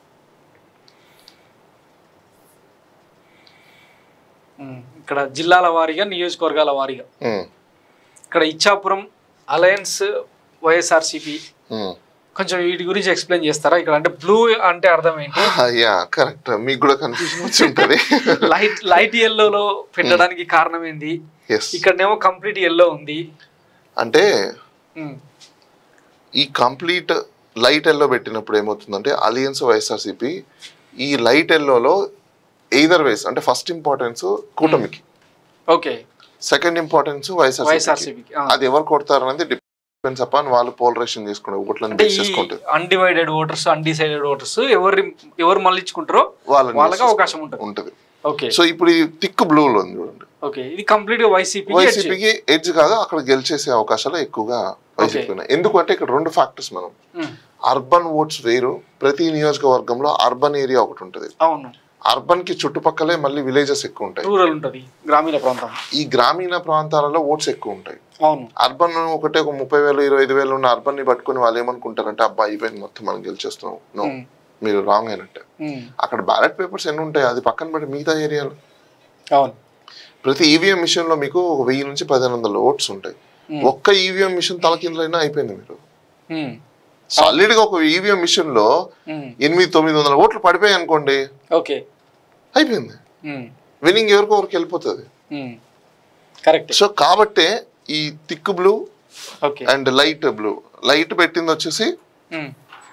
ఉమ్, ఇక్కడ జిల్లాల వారీగా నియోజకవర్గాల వారీగా ఉమ్, ఇక్కడ ఇచ్చాపురం అలయన్స్ వైఎస్ఆర్సిపి ఉమ్. కొంచెం వీటి గురించి ఎక్స్ప్లెయిన్ చేస్తారా ఇక్కడ అంటే బ్లూ అంటే అర్థం ఏంటి అయ్యా కరెక్ట్ మీకు కూడా కన్ఫ్యూజన్ వచ్చి ఉంటుంది లైట్ లైట్ ఎల్లోలో పెట్టడానికి కారణం ఏంది ఎస్ ఇక్కడనేమో కంప్లీట్ ఎల్లో ఉంది అంటే ఉమ్, ఈ కంప్లీట్ లైట్ ఎల్లో పెట్టినప్పుడు ఏమవుతుందంటే అలియన్స్ వైఎస్ఆర్సిపి ఈ లైట్ ఎల్లోలో ఎయిదర్ వేస్ అంటే ఫస్ట్ ఇంపార్టెన్స్ కూటమికి ఓకే సెకండ్ ఇంపార్టెన్స్ వైఎస్ఆర్సిపి వైఎస్ఆర్సీపీకి అది ఎవరు కొడతారు అనేది డిపెండ్స్ అపాన్ వాళ్ళు పోలరేషన్ చేసుకునే ఓట్లను అంటే బేస్ ఈ చేసుకుంటారు అన్డివైడెడ్ ఓటర్స్ అన్డిసైడెడ్ ఓటర్స్ ఎవరు ఎవరు మళ్ళించుకుంటారో వాళ్ళని వాళ్ళకి base అవకాశం ఉంటుంది ఉంటుంది ఓకే సో ఇప్పుడు ఈ థిక్ బ్లూలో ఉంది చూడండి ఓకే ఇది కంప్లీట్ గా వైసీపీ వైసీపీకి ఎడ్జ్ కాదు అక్కడ గెలిచేసే అవకాశాలు ఎక్కువగా వైసీపీ ఉన్నాయి ఎందుకంటే ఇక్కడ రెండు ఫ్యాక్టర్స్ మనం అర్బన్ ఓట్స్ వేరు ప్రతి నియోజకవర్గంలో అర్బన్ ఏరియా ఒకటి ఉంటుంది అవును అర్బన్ కి చుట్టుపక్కలే మళ్ళీ విలేజెస్ ఎక్కువ ఉంటాయి రూరల్ ఉంటది గ్రామీణ ప్రాంతం ఈ గ్రామీణ ప్రాంతాలలో ఓట్స్ ఎక్కువ ఉంటాయి అవును అర్బన్ ఒకటే ఒక ముప్పై వేలు ఇరవై ఐదు వేలు ఉన్న అర్బన్ ని పట్టుకుని వాళ్ళు ఏమనుకుంటారంటే అబ్బా అయిపోయింది మొత్తం మనం గెలిచేస్తున్నాం నో ఉమ్, మీరు రాంగ్ అయినట్టే ఉమ్, అక్కడ బ్యాలెట్ పేపర్స్ ఎన్ని ఉంటాయి అది పక్కన పెట్టి మిగతా ఏరియాలో అవును ప్రతి ఈవీఎం మిషన్ లో మీకు ఒక వెయ్యి నుంచి పదిహేను వందల ఓట్స్ ఉంటాయి ఉమ్, ఒక్క ఈవీఎం మిషన్ తలకిందులైనా అయిపోయింది మీరు ఉమ్, సాలిడ్ గా ఒక ఈవీఎం మిషన్ లో ఉమ్, ఎనిమిది తొమ్మిది వందల ఓట్లు పడిపోయాయి అనుకోండి ఓకే అయిపోయింది ఉమ్, విన్నింగ్ ఎవరికో ఎవరికి వెళ్ళిపోతుంది ఉమ్, కరెక్ట్ సో కాబట్టే ఈ thick blue okay and light blue light పెట్టింది వచ్చేసి ఉమ్,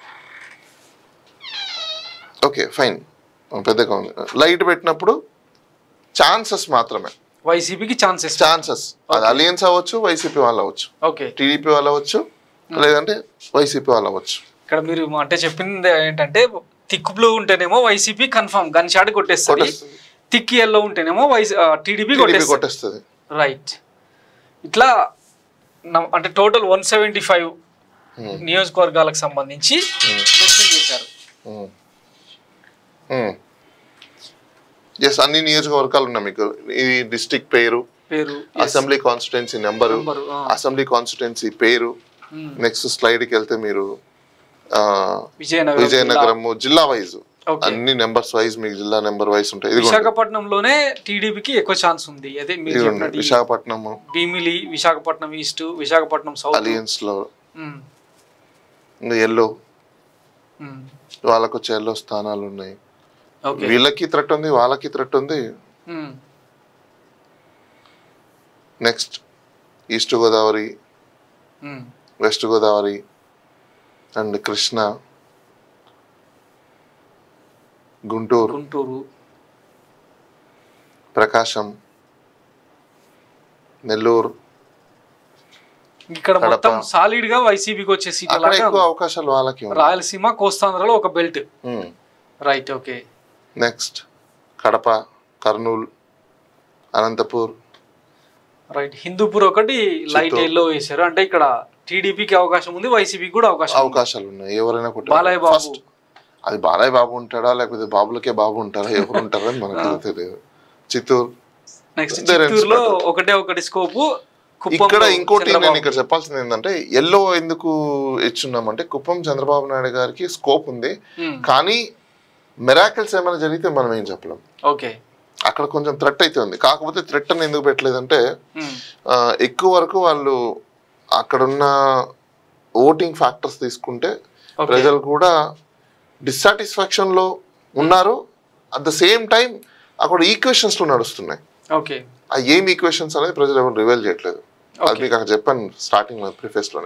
ఓకే ఫైన్ పెద్దగా ఉంది లైట్ పెట్టినప్పుడు ఛాన్సెస్ మాత్రమే వైసీపీకి ఛాన్సెస్ ఛాన్సెస్ అది అలియన్స్ అవ్వచ్చు వైసీపీ వాళ్ళు అవ్వచ్చు ఓకే టీడీపీ వాళ్ళు అవ్వచ్చు లేదంటే వైసీపీ వాళ్ళు అవ్వచ్చు ఇక్కడ మీరు అంటే చెప్పింది ఏంటంటే థిక్ బ్లూ ఉంటేనేమో వైసీపీ కన్ఫర్మ్ గన్ షాట్ కొట్టేస్తుంది కొట్టేస్తుంది. థిక్ ఎల్లో ఉంటేనేమో వైసీ టీడీపీ టీడీపీ కొట్టేస్తుంది కొట్టేస్తుంది రైట్ ఇట్లా న- అంటే టోటల్ వన్ సెవెంటీ ఫైవ్ నియోజకవర్గాలకు సంబంధించి మెన్షన్ చేశారు ఎస్ అన్ని నియోజకవర్గాలు ఉన్నాయి మీకు ఈ డిస్టిక్ పేరు పేరు అసెంబ్లీ కాన్స్టిట్యున్సీ నెంబరు నెంబరు, ఆ. అసెంబ్లీ కాన్స్టిట్యున్సీ పేరు ఉమ్, నెక్స్ట్ స్లైడ్కి వెళ్తే మీరు ఆ, విజయనగరం విజయనగరం జిల్లా వైజ్ Okay. అన్ని నెంబర్స్ వైజ్ మీకు జిల్లా నెంబర్ వైజ్ ఉంటాయి ఇది విశాఖపట్నంలోనే టీడీపీకి ఎక్కువ ఛాన్స్ ఉంది అదే మీరు చెప్పినట్టు ఈ Visakhapatnam Bheemili Visakhapatnam east Visakhapatnam south alliance లో ఉమ్, ఇంకా ఎల్లో ఉమ్, వాళ్ళకు వచ్చే ఎల్లో స్థానాలు ఉన్నాయి ఓకే వీళ్ళకి థ్రెట్ ఉంది వాళ్ళకి థ్రెట్ ఉంది ఉమ్, నెక్స్ట్ ఈస్ట్ గోదావరి ఉమ్, వెస్ట్ గోదావరి అండ్ కృష్ణ గుంటూరు గుంటూరు ప్రకాశం నెల్లూరు ఇక్కడ కడప. మొత్తం సాలిడ్ గా వైసీపీకి వచ్చే సీట్ అక్కడ ఎక్కువ అవకాశాలు వాళ్ళకి ఉన్నాయి రాయలసీమ కోస్తాంధ్రలో ఒక బెల్ట్ ఉమ్. Right okay next Kadapa Kurnool Anantapur right Hindupur ఒకటి లైట్ చిత్తూరు. ఎల్లో వేశారు అంటే ఇక్కడ టీడీపీకి అవకాశం ఉంది వైసీపీకి కూడా అవకాశం ఉంది. అవకాశాలు ఉన్నాయి ఎవరైనా బాలయ్య కొట్టారు బాబు. ఫస్ట్ అది బాలయ్య బాబు ఉంటాడా లేకపోతే బాబులకే బాబు ఉంటారా ఎవరు ఉంటారా అని మనకు తెలియదు చిత్తూరు నెక్స్ట్ There ends చిత్తూరులో matter. ఒకటే ఒకటి స్కోపు ఇక్కడ ఇంకోటి నేను ఇక్కడ చెప్పాల్సింది ఏంటంటే ఎల్లో ఎందుకు ఇచ్చున్నామంటే కుప్పం చంద్రబాబు నాయుడు గారికి స్కోప్ ఉంది కానీ మెరాకిల్స్ ఏమైనా జరిగితే మనం ఏం చెప్పలేం ఓకే అక్కడ కొంచెం థ్రెట్ అయితే ఉంది కాకపోతే థ్రెట్ అని ఎందుకు పెట్టలేదంటే ఆ, ఎక్కువ వరకు వాళ్ళు అక్కడున్న ఓటింగ్ ఫ్యాక్టర్స్ తీసుకుంటే Okay. ప్రజలు కూడా డిస్సాటిస్ఫాక్షన్ లో ఉన్నారు అట్ ద సేమ్ టైం అక్కడ ఈక్వేషన్స్ లో నడుస్తున్నాయి ఓకే ఆ ఏం ఈక్వేషన్స్ అనేది ప్రజలు ఎవరు రివైల్ చేయట్లేదు అది మీకు అక్కడ చెప్పాను స్టార్టింగ్ ప్రిఫేస్ లోనే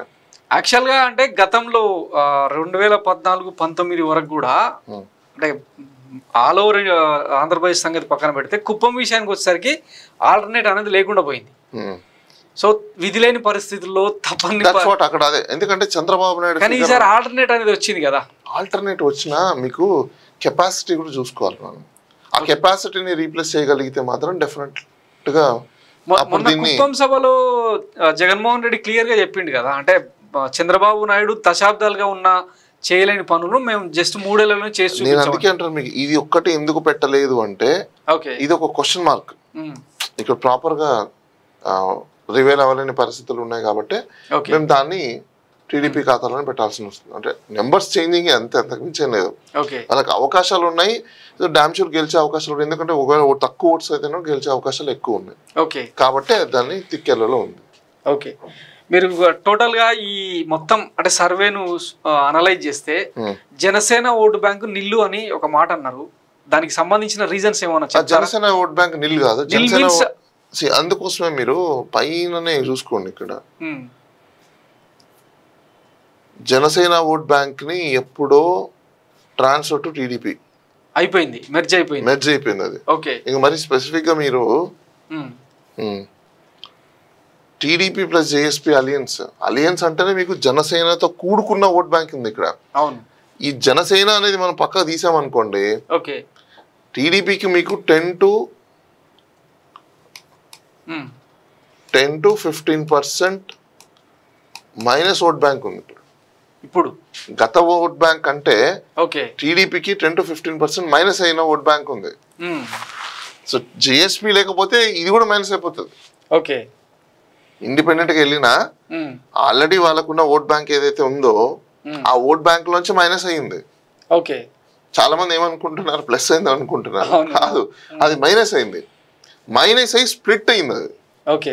యాక్చువల్గా అంటే గతంలో ఆ, రెండు వేల పద్నాలుగు పంతొమ్మిది వరకు కూడా ఉమ్, అంటే ఆల్ ఓవర్ ఆంధ్రప్రదేశ్ సంగతి పక్కన పెడితే కుప్పం విషయానికి వచ్చేసరికి ఆల్టర్నేట్ అనేది లేకుండా పోయింది ఉమ్. సో విధి లేని పరిస్థితుల్లో తప్పని దట్స్ వాట్ అక్కడ అదే ఎందుకంటే చంద్రబాబు నాయుడు కానీ ఈసారి ఆల్టర్నేట్ అనేది వచ్చింది కదా ఆల్టర్నేట్ వచ్చినా మీకు కెపాసిటీ కూడా చూసుకోవాలి మనం ఆ కెపాసిటీని రీప్లేస్ చేయగలిగితే మాత్రం డెఫినెట్ గా మొ- అప్పుడు మొన్న దీన్ని కుప్పం సభలో ఆ, జగన్మోహన్ రెడ్డి క్లియర్ గా చెప్పిండు కదా అంటే ఆ, చంద్రబాబు నాయుడు దశాబ్దాలుగా ఉన్న చేయలేని పనులు మేము జస్ట్ మూడేళ్లలో చేసి నేను చూపించాం అందుకే అంటాను మీకు ఇది ఒక్కటి ఎందుకు పెట్టలేదు అంటే ఓకే ఇది ఒక క్వశ్చన్ మార్క్ ఉమ్, ఇక్కడ ప్రాపర్ గా రివేల్ అవ్వలేని పరిస్థితులు ఉన్నాయి కాబట్టి ఓకే మేము దాన్ని టీడీపీ ఖాతాలోనే పెట్టాల్సి వస్తుంది అంటే నెంబర్స్ చేంజింగ్ అంతే అంతకుమించి ఏం లేదు ఓకే వాళ్ళకి అవకాశాలు ఉన్నాయి డామ్ షూర్ గెలిచే అవకాశాలు ఉన్నాయి ఎందుకంటే ఒకవేళ ఓ తక్కువ ఓట్స్ అయితేనే గెలిచే అవకాశాలు ఎక్కువ ఉన్నాయి ఓకే కాబట్టి దాన్ని తిక్కెళ్ళలో ఉంది ఓకే మీరు టోటల్ గా ఈ మొత్తం అంటే సర్వేను అనలైజ్ చేస్తే Hmm. జనసేన ఓటు బ్యాంకు నిల్లు అని ఒక మాట అన్నారు దానికి సంబంధించిన రీజన్స్ ఏమైనా ఆ చెప్తారా జనసేన ఓట్ బ్యాంక్ నిల్ కాదు నిల్ జనసేన means- ఓ- See, అందుకోసమే మీరు పైననే చూసుకోండి ఇక్కడ ఉమ్, జనసేన ఓట్ బ్యాంక్ ని ఎప్పుడో ట్రాన్స్ఫర్ టు టీడీపీ అయిపోయింది మెర్జ్ అయిపోయింది మెర్జ్ అయిపోయింది అది ఓకే ఇంక మరి స్పెసిఫిక్ గా మీరు ఉమ్, TDP plus JSP alliance alliance అంటేనే మీకు జనసేనతో కూడుకున్న ఓట్ బ్యాంక్ ఉంది ఇక్కడ అవును ఈ జనసేన అనేది మనం పక్కకు తీసామనుకోండి ఓకే టీడీపీకి మీకు ten to um, ten to fifteen percent minus vote bank ఉంది ఇప్పుడు ఇప్పుడు గత ఓట్ బ్యాంక్ అంటే ఓకే టీడీపీకి ten to fifteen percent minus అయిన ఓట్ బ్యాంక్ ఉంది ఉమ్, సో జిఎస్పీ లేకపోతే ఇది కూడా మైనస్ అయిపోతుంది ఓకే ఇండిపెండెంట్గా వెళ్ళినా ఉమ్, ఆల్రెడీ వాళ్ళకున్న ఓట్ బ్యాంక్ ఏదైతే ఉందో ఉమ్, ఆ ఓట్ బ్యాంక్ లోంచి మైనస్ అయ్యింది ఓకే చాలా మంది ఏమనుకుంటున్నారు ప్లస్ అయింది అనుకుంటున్నారు అవును. కాదు అది మైనస్ అయింది మైనస్ అయ్యి స్ప్లిట్ అయింది అది ఓకే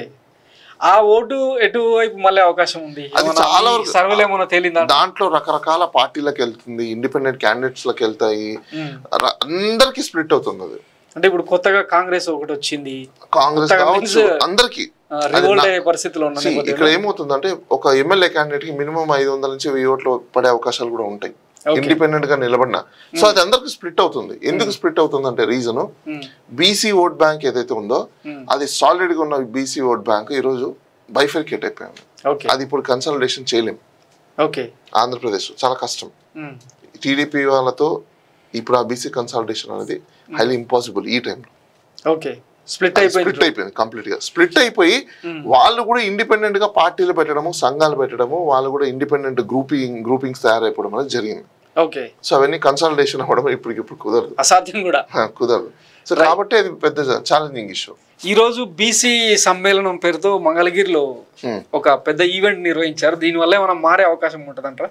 ఆ ఓటు ఎటువైపు మళ్ళీ అవకాశం ఉంది అది ఏమన్నా చాలా ఈ వరకు- సర్వేలో ఏమైనా తేలిందా దాంట్లో రకరకాల పార్టీలకు వెళ్తుంది ఇండిపెండెంట్ క్యాండిడేట్స్ లకు వెళ్తాయి ఉమ్. ర- అందరికీ స్ప్లిట్ అవుతుంది అది అంటే ఇప్పుడు కొత్తగా కాంగ్రెస్ ఒకటి వచ్చింది కాంగ్రెస్ కొత్తగా కావచ్చు means- అందరికీ రివోల్ట్ అయ్యే పరిస్థితిలో ఉన్న See, ఇక్కడ నేపథ్యంలో ఏమవుతుందంటే ఒక ఎమ్మెల్యే క్యాండిడేట్ కి మినిమం ఐదు వందల నుంచి వెయ్యి ఓట్లు పడే అవకాశాలు కూడా ఉంటాయి Okay. ఇండిపెండెంట్ గా నిలబడిన సో అది అందరికి స్ప్లిట్ అవుతుంది ఎందుకు స్ప్లిట్ అవుతుంది అంటే reason um, BC vote bank ఏదైతే ఉందో ఉమ్, అది సాలిడ్ గా ఉన్న బీసీ ఓట్ బ్యాంక్ ఈ రోజు బైఫర్కేట్ అయిపోయింది ఓకే అది ఇప్పుడు కన్సల్టేషన్ చేయలేం ఓకే ఆంధ్రప్రదేశ్ చాలా కష్టం ఉమ్, టీడీపీ వాళ్ళతో ఇప్పుడు ఆ బీసీ కన్సల్టేషన్ అనేది హైలీ ఇంపాసిబుల్ ఈ టైంలో ఓకే స్ప్లిట్ అయిపోయింది స్ప్లిట్ అయిపోయింది కంప్లీట్ గా స్ప్లిట్ అయిపోయి Hmm. వాళ్ళు కూడా ఇండిపెండెంట్ గా పార్టీలు పెట్టడము సంఘాలు పెట్టడము వాళ్ళు కూడా ఇండిపెండెంట్ గ్రూపింగ్ గ్రూపింగ్స్ తయారైపోవడం అనేది జరిగింది ఓకే సో అవన్నీ కన్సల్టేషన్ అవ్వడం ఇప్పటికిప్పుడు కుదరదు అసాధ్యం కూడా హ, కుదరదు సో కాబట్టి అది పెద్ద ఛాలెంజింగ్ ఇష్యూ ఈ రోజు బీసీ సమ్మేళనం పేరుతో మంగళగిరిలో ఒక పెద్ద ఈవెంట్ నిర్వహించారు దీనివల్ల ఏమైనా మారే అవకాశం ఉంటుందంటారా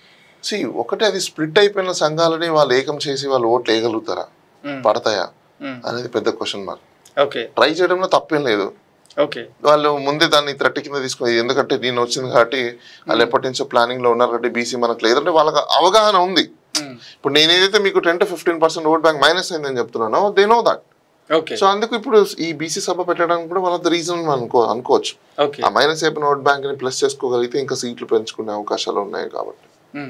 సి ఒకటే అది స్ప్లిట్ అయిపోయిన సంఘాలని వాళ్ళు ఏకం చేసి వాళ్ళు ఓట్లు వేయగలుగుతారా ఉమ్, పడతాయా ఉమ్, అనేది పెద్ద క్వశ్చన్ మార్క్ ఓకే ట్రై చేయడంలో తప్పేం లేదు ఓకే వాళ్ళు ముందే దాన్ని థర్టీ కింద తీసుకుని ఎందుకంటే నేను వచ్చింది కాబట్టి వాళ్ళు ఎప్పటి నుంచో ప్లానింగ్ లో ఉన్నారు కాబట్టి బీసీ మనకు లేదంటే వాళ్ళకి అవగాహన ఉంది ఉమ్, ఇప్పుడు నేను ఏదైతే మీకు ten to fifteen percent vote bank minus అయిందని చెప్తున్నానో they know that okay so అందుకు ఇప్పుడు ఈ బీసీ సభ పెట్టడానికి కూడా వన్ ఆఫ్ ద రీజన్ అనుకో అనుకోవచ్చు ఓకే ఆ మైనస్ అయిపోయిన ఓట్ బ్యాంక్ ని ప్లస్ చేసుకోగలిగితే ఇంకా సీట్లు పెంచుకునే అవకాశాలు ఉన్నాయి కాబట్టి um,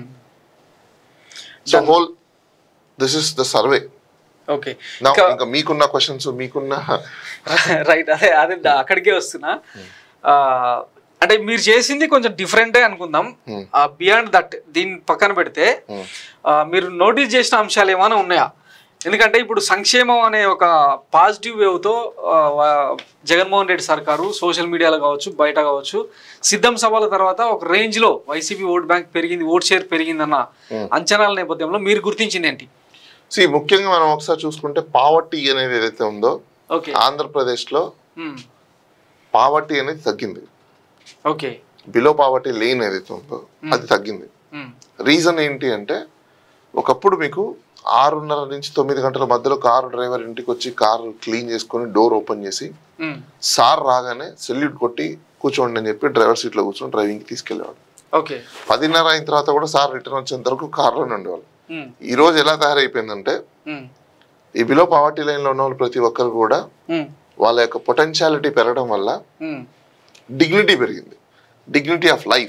so whole this is the survey okay నా ఇంకా- ఇంకా మీకున్న క్వశ్చన్స్ మీకున్న రైట్ అదే అదే దా- అక్కడికే వస్తున్నా ఆ, అంటే మీరు చేసింది కొంచెం డిఫరెంటే అనుకుందాం Hmm. బియాండ్ దట్ దీన్ని పక్కన పెడితే Hmm. ఆ, మీరు నోటీస్ చేసిన అంశాలు ఏమైనా ఉన్నాయా ఎందుకంటే ఇప్పుడు సంక్షేమం అనే ఒక పాజిటివ్ వేవ్తో జగన్మోహన్ రెడ్డి సర్కారు సోషల్ మీడియాలో కావచ్చు బయట కావచ్చు సిద్ధం సభల తర్వాత ఒక రేంజ్లో వైసీపీ ఓట్ బ్యాంక్ పెరిగింది ఓట్ షేర్ పెరిగిందన్న Hmm. అంచనాల నేపథ్యంలో మీరు గుర్తించింది ఏంటి సి ముఖ్యంగా మనం ఒకసారి చూసుకుంటే పావర్టీ అనేది ఏదైతే ఉందో ఓకే ఆంధ్రప్రదేశ్ లో పావర్టీ అనేది తగ్గింది ఓకే బిలో పావర్టీ లేన్ ఏదైతే ఉందో అది తగ్గింది రీజన్ ఏంటి అంటే ఒకప్పుడు మీకు ఆరున్నర నుంచి తొమ్మిది గంటల మధ్యలో కారు డ్రైవర్ ఇంటికి వచ్చి కారు క్లీన్ చేసుకొని డోర్ ఓపెన్ చేసి సార్ రాగానే సెల్యూట్ కొట్టి కూర్చోండి అని చెప్పి డ్రైవర్ సీట్లో కూర్చొని డ్రైవింగ్కి తీసుకెళ్ళేవాడు ఓకే పదిన్నర అయిన తర్వాత కూడా సార్ రిటర్న్ వచ్చేంత వరకు కార్లోనే ఉండేవాళ్ళు ఈ రోజు ఎలా తయారైపోయిందంటే ఈ బిలో పావర్టీ లైన్లో ఉన్న వాళ్ళు ప్రతి ఒక్కరు కూడా వాళ్ళ యొక్క పొటెన్షియాలిటీ పెరగడం వల్ల డిగ్నిటీ పెరిగింది డిగ్నిటీ ఆఫ్ లైఫ్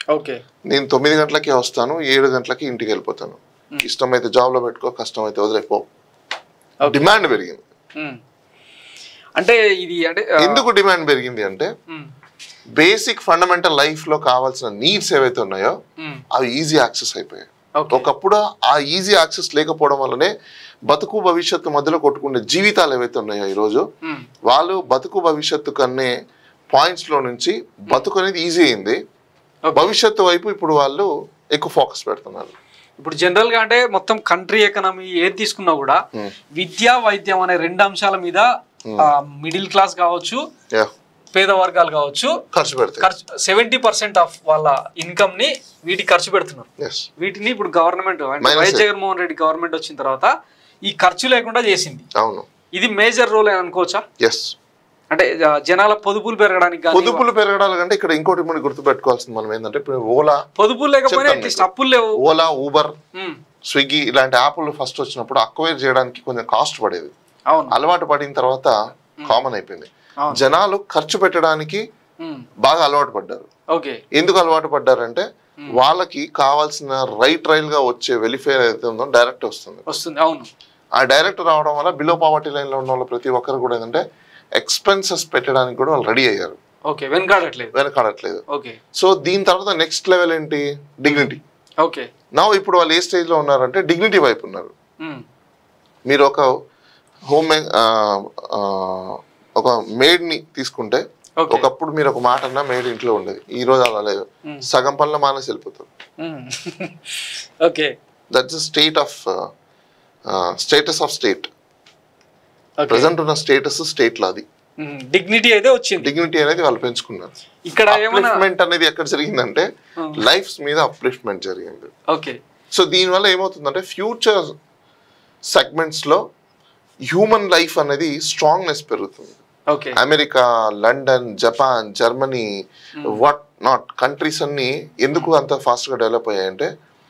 ఓకే నేను తొమ్మిది గంటలకే వస్తాను ఏడు గంటలకి ఇంటికి వెళ్ళిపోతాను ఇష్టమైతే జాబ్లో పెట్టుకో కష్టమైతే వదిలేపో Okay. డిమాండ్ పెరిగింది అంటే ఇది అంటే ఆ, ఎందుకు డిమాండ్ పెరిగింది అంటే ఉమ్, బేసిక్ ఫండమెంటల్ లైఫ్ లో కావాల్సిన నీడ్స్ ఏవైతే ఉన్నాయో ఉమ్, అవి ఈజీ యాక్సెస్ అయిపోయాయి ఓకే ఒకప్పుడు ఆ ఈజీ యాక్సెస్ లేకపోవడం వల్లనే బతుకు భవిష్యత్తు మధ్యలో కొట్టుకునే జీవితాలు ఏవైతే ఉన్నాయో ఈరోజు ఉమ్, వాళ్ళు బతుకు భవిష్యత్తు కన్నే పాయింట్స్ లో నుంచి బతుకు అనేది ఈజీ అయింది Okay. భవిష్యత్తు వైపు ఇప్పుడు వాళ్ళు ఎక్కువ ఫోకస్ పెడుతున్నారు ఇప్పుడు జనరల్ గా అంటే మొత్తం కంట్రీ ఎకనామీ ఏది తీసుకున్నా కూడా Hmm. విద్య వైద్యం అనే రెండు అంశాల మీద మిడిల్ క్లాస్ కావచ్చు Yeah. పేద వర్గాలు కావచ్చు ఖర్చు పెడతాయి ఖర్చు సెవెంటీ పర్సెంట్ ఆఫ్ వాళ్ళ ఇన్కమ్ ని వీటికి ఖర్చు పెడుతున్నారు ఎస్ వీటిని ఇప్పుడు గవర్నమెంట్ అంటే Minus YS it. Jaganmohan Reddy government వచ్చిన తర్వాత ఈ ఖర్చు లేకుండా చేసింది అవును ఇది మేజర్ రోల్ అని అనుకోవచ్చా ఎస్ అంటే జ- జనాల పొదుపులు పెరగడానికి కానీ పొదుపులు పెరగడాల కంటే ఇక్కడ ఇంకోటి మనం గుర్తుపెట్టుకోవాల్సింది మనం ఏంటంటే ఇప్పుడు ఓలా పొదుపులు లేకపోయినా చెప్తాను అట్లీస్ట్ అప్పులు లేవు ఓలా ఊబర్ ఉమ్, స్విగ్గీ ఇలాంటి యాప్లు ఫస్ట్ వచ్చినప్పుడు అక్వైర్ చేయడానికి కొంచెం కాస్ట్ పడేది అవును అలవాటు పడిన తర్వాత కామన్ అయిపోయింది అవును. జనాలు ఖర్చు పెట్టడానికి ఉమ్, బాగా అలవాటు పడ్డారు ఓకే ఎందుకు అలవాటు పడ్డారంటే వాళ్ళకి కావాల్సిన రైట్ రైల్ గా వచ్చే వెలిఫేర్ ఏదైతే ఉందో డైరెక్ట్ వస్తుంది వస్తుంది అవును ఆ డైరెక్ట్ రావడం వల్ల బిలో పావర్టీ లైన్ లో ఉన్న వాళ్ళు ప్రతి ఒక్కరు కూడా ఏంటంటే ఎక్స్పెన్సెస్ పెట్టడానికి కూడా వాళ్ళు రెడీ అయ్యారు ఓకే వెనకాడట్లేదు వెనకాడట్లేదు ఓకే సో దీని తర్వాత నెక్స్ట్ లెవెల్ ఏంటి డిగ్నిటీ ఓకే నా ఇప్పుడు వాళ్ళు ఏ స్టేజ్ లో ఉన్నారంటే డిగ్నిటీ వైపు ఉన్నారు ఉమ్, మీరు ఒక హోమ్ ఒక maid ని తీసుకుంటే ఓకే ఒకప్పుడు మీరు ఒక మాట అన్నా మేడ్ ఇంట్లో ఉండేది ఈ రోజు అలా లేదు Hmm. సగం పనులు మానేసి వెళ్ళిపోతారు um, okay that's state of status of state okay present ఉన్న స్టేటస్ స్టేట్ లో అది డిగ్నిటీ అయితే వచ్చింది డిగ్నిటీ అనేది వాళ్ళు పెంచుకున్నారు ఇక్కడ ఏమన్నా అప్లిఫ్ట్మెంట్ అనేది ఎక్కడ జరిగిందంటే Hmm. లైఫ్స్ మీద అప్లిఫ్ట్మెంట్ జరిగింది ఓకే సో దీనివల్ల ఏమవుతుందంటే ఫ్యూచర్ సెగ్మెంట్స్ లో హ్యూమన్ లైఫ్ అనేది స్ట్రాంగ్నెస్ పెరుగుతుంది okay America London Japan Germany what not countries అన్ని ఎందుకు అంత ఫాస్ట్ గా డెవలప్ అయ్యాయంటే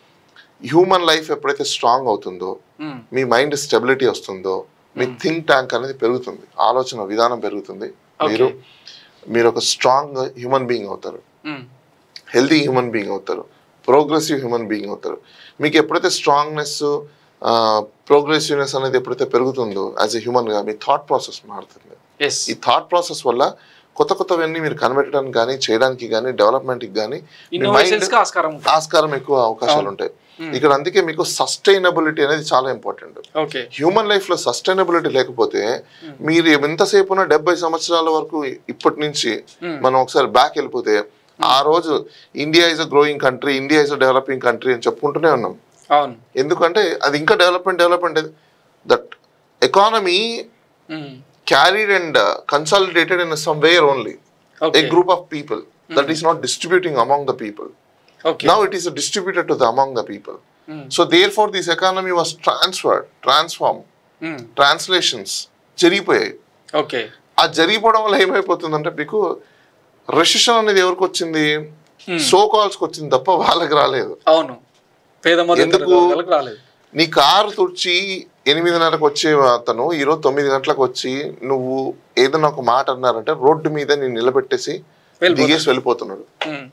హ్యూమన్ లైఫ్ ఎప్పుడైతే స్ట్రాంగ్ అవుతుందో ఉమ్, మీ మైండ్ స్టెబిలిటీ వస్తుందో మీ థింక్ ట్యాంక్ అనేది పెరుగుతుంది ఆలోచన విధానం పెరుగుతుంది మీరు మీరు ఒక స్ట్రాంగ్ హ్యూమన్ బీయింగ్ అవుతారు ఉమ్, హెల్తీ హ్యూమన్ బీయింగ్ అవుతారు ప్రోగ్రెసివ్ హ్యూమన్ బీయింగ్ అవుతారు మీకు ఎప్పుడైతే స్ట్రాంగ్నెస్ ప్రోగ్రెసివ్నెస్ అనేది ఎప్పుడైతే పెరుగుతుందో యాజ్ ఎ హ్యూమన్గా మీ థాట్ ప్రాసెస్ మారుతుంది ఎస్ ఈ థాట్ ప్రాసెస్ వల్ల కొత్త కొత్తవన్నీ మీరు కనిపెట్టడానికి కానీ చేయడానికి కానీ డెవలప్మెంట్కి కానీ మీ మైండ్ ఇన్నోవేషన్స్ కి ఆస్కారం ఉంటుంది ఆస్కారం ఎక్కువ అవకాశాలు ఉంటాయి ఇక్కడ అందుకే మీకు సస్టైనబిలిటీ అనేది చాలా ఇంపార్టెంట్ ఓకే హ్యూమన్ లైఫ్ లో సస్టైనబిలిటీ లేకపోతే మీరు ఎంతసేపు ఉన్న డెబ్బై సంవత్సరాల వరకు ఇప్పటి నుంచి మనం ఒకసారి బ్యాక్ వెళ్ళిపోతే ఆ రోజు India is a growing country India is a developing country అని చెప్పుకుంటూనే ఉన్నాం అవును ఎందుకంటే అది ఇంకా development development that economy um, carried and uh, consolidated in somewhere only. Okay A group of people that is not distributing among the people. Okay Now it is distributed to the among the people. Mm. So therefore this economy was transferred, transformed, um, translations జరిగిపోయాయి okay ఆ జరిగిపోవడం వల్ల ఏమైపోతుందంటే మీకు recession అనేది ఎవరికి వచ్చింది so కాల్స్కి వచ్చింది తప్ప వాళ్ళకి రాలేదు అవును పేద మధ్య ఎందుకు? తరగతి రాలేదు నీ కారు తుడిచి ఎనిమిదిన్నరకు వచ్చే అతను ఈరోజు తొమ్మిది గంటలకు వచ్చి నువ్వు ఏదైనా ఒక మాట అన్నారంటే రోడ్డు మీద నేను నిలబెట్టేసి వెళ్ళిపోతాడు. దిగేసి వెళ్ళిపోతున్నాడు um,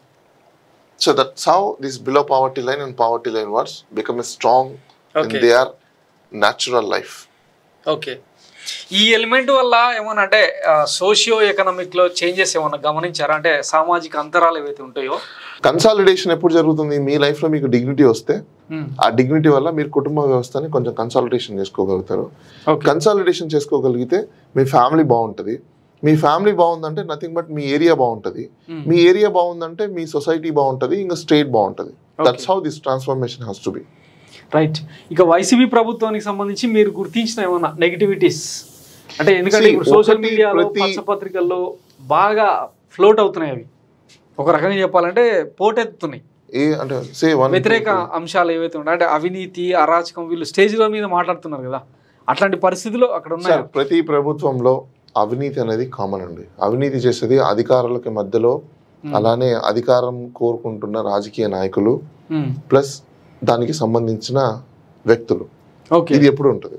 so that's how this below poverty line and poverty line words become a strong in Okay. They are natural life okay ఈ ఎలిమెంట్ వల్ల ఏమన్నా అంటే సోషియో ఎకనామిక్ లో చేంజెస్ ఏమన్నా గమనించారా అంటే సామాజిక అంతరాలు ఏవైతే ఉంటాయో కన్సాలిడేషన్ ఎప్పుడు జరుగుతుంది మీ లైఫ్ లో మీకు డిగ్నిటీ వస్తే ఉమ్, ఆ డిగ్నిటీ వల్ల మీరు కుటుంబ వ్యవస్థని కొంచెం కన్సాలిడేషన్ చేసుకోగలుగుతారు ఓకే కన్సాలిడేషన్ చేసుకోగలిగితే మీ ఫ్యామిలీ బాగుంటుంది మీ ఫ్యామిలీ బాగుందంటే నథింగ్ బట్ మీ ఏరియా బాగుంటుంది మీ ఏరియా బాగుందంటే మీ సొసైటీ బాగుంటుంది ఇంకా స్టేట్ బాగుంటుంది that's how this transformation has to be right ఇక వైసీపీ ప్రభుత్వానికి సంబంధించి మీరు గుర్తించిన ఏమన్నా నెగిటివిటీస్ అంటే ఎందుకంటే See, ఇప్పుడు సోషల్ ఒకటి మీడియాలో ప్రతి- పత్రికల్లో బాగా ఫ్లోట్ అవుతున్నాయి అవి ఒక రకంగా చెప్పాలంటే పోటెత్తుతున్నాయి ఏ అంటే సే వన్ వ్యతిరేక అంశాలు ఏవైతే ఉన్నాయో అంటే అవినీతి అరాచకం వీళ్ళు స్టేజ్ల మీద మాట్లాడుతున్నారు కదా అట్లాంటి పరిస్థితులు అక్కడ ఉన్నాయి సార్ ప్రతి ప్రభుత్వంలో అవినీతి అనేది కామన్ అండి అవినీతి చేసేది అధికారులకి మధ్యలో అలానే అధికారం కోరుకుంటున్న రాజకీయ నాయకులు ప్లస్ దానికి సంబంధించిన వ్యక్తులు ఓకే ఇది ఎప్పుడు ఉంటుంది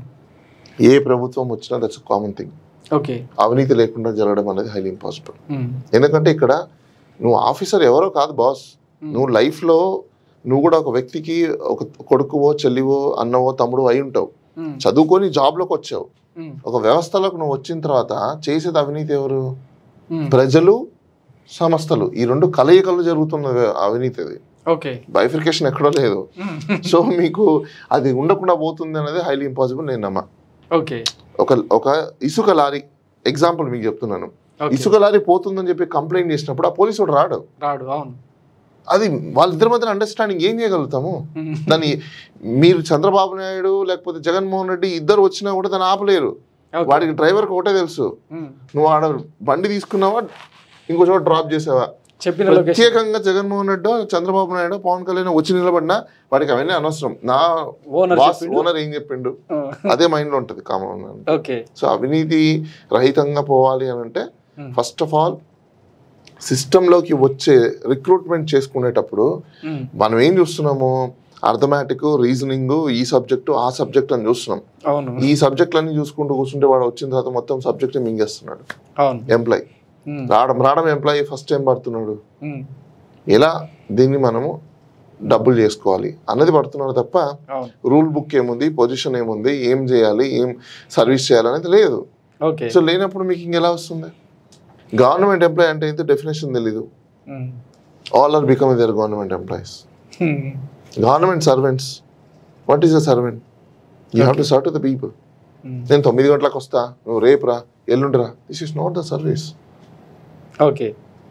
ఏ ప్రభుత్వం వచ్చినా దట్స్ కామన్ థింగ్ ఓకే అవినీతి లేకుండా జరగడం అనేది హైలీ ఇంపాసిబుల్ ఎందుకంటే ఇక్కడ నువ్వు ఆఫీసర్ ఎవరో కాదు బాస్ నువ్వు లైఫ్లో నువ్వు కూడా ఒక వ్యక్తికి ఒక కొడుకువో చెల్లివో అన్నవో తమ్ముడు అయి ఉంటావు ఉమ్, చదువుకొని జాబ్లోకి వచ్చావు ఉమ్, ఒక వ్యవస్థలోకి నువ్వు వచ్చిన తర్వాత చేసేది అవినీతి ఎవరు ఉమ్. ప్రజలు సంస్థలు ఈ రెండు కలయికలు జరుగుతున్న అవినీతి అది ఓకే బైఫికేషన్ ఎక్కడో లేదు ఉమ్, సో మీకు అది ఉండకుండా పోతుంది అనేది హైలీ ఇంపాసిబుల్ నేను నమ్మ ఓకే ఒక ఒక ఇసుక లారీ ఎగ్జాంపుల్ మీకు చెప్తున్నాను ఓకే. ఇసుక లారీ పోతుందని చెప్పి కంప్లైంట్ చేసినప్పుడు ఆ పోలీసు వాడు రాడు రాడు అవును అది వాళ్ళిద్దరి మధ్య అండర్స్టాండింగ్ ఏం చేయగలుగుతాము ఉమ్, దాన్ని మీరు చంద్రబాబు నాయుడు లేకపోతే జగన్మోహన్ రెడ్డి ఇద్దరు వచ్చినా కూడా దాన్ని ఆపలేరు ఓకే. వాడికి డ్రైవర్కి ఒకటే తెలుసు ఉమ్, నువ్వు ఆడ బండి తీసుకున్నావా ఇంకో చోట డ్రాప్ చేసావా చెప్పిన లొకేషన్ ప్రత్యేకంగా జగన్మోహన్ రెడ్డి చంద్రబాబు నాయుడు పవన్ కళ్యాణ్ వచ్చి నిలబడినా వాడికి అవన్నీ అనవసరం నా ఓనర్ బాస్ చెప్పిండు. ఓనర్ ఏం చెప్పిండు ఆ, అదే మైండ్ లో ఉంటది కామన్ ఓకే సో అవినీతి రహితంగా పోవాలి అని అంటే ఉమ్, ఫస్ట్ ఆఫ్ ఆల్ సిస్టంలోకి వచ్చే రిక్రూట్మెంట్ చేసుకునేటప్పుడు ఉమ్, మనం ఏం చూస్తున్నాము అర్థమెటిక్ రీజనింగ్ ఈ సబ్జెక్టు ఆ సబ్జెక్ట్ అని చూస్తున్నాం అవును ఈ సబ్జెక్టులన్నీ చూసుకుంటూ కూర్చుంటే వాడు వచ్చిన తర్వాత మొత్తం సబ్జెక్ట్ మింగేస్తున్నాడు అవును ఎంప్లాయ్ ఉమ్, రావడం రావడం ఎంప్లాయీ ఫస్ట్ టైం పడుతున్నాడు ఉమ్, ఎలా దీన్ని మనము డబ్బులు చేసుకోవాలి అన్నది పడుతున్నాడు తప్ప అవును రూల్ బుక్ ఏముంది పొజిషన్ ఏముంది ఏం చేయాలి ఏం సర్వీస్ చేయాలి అనేది లేదు ఓకే సో లేనప్పుడు మీకు ఇంకెలా వస్తుంది గవర్నమెంట్ ఎంప్లాయ్ అంటే ఏంటో డెఫినేషన్ తెలీదు um, all are become their government employees um, government servants what is a servant you have to serve to the people um, నేను తొమ్మిది గంటలకు వస్తా నువ్వు రేపు రా ఎల్లుండి రా this is not the service okay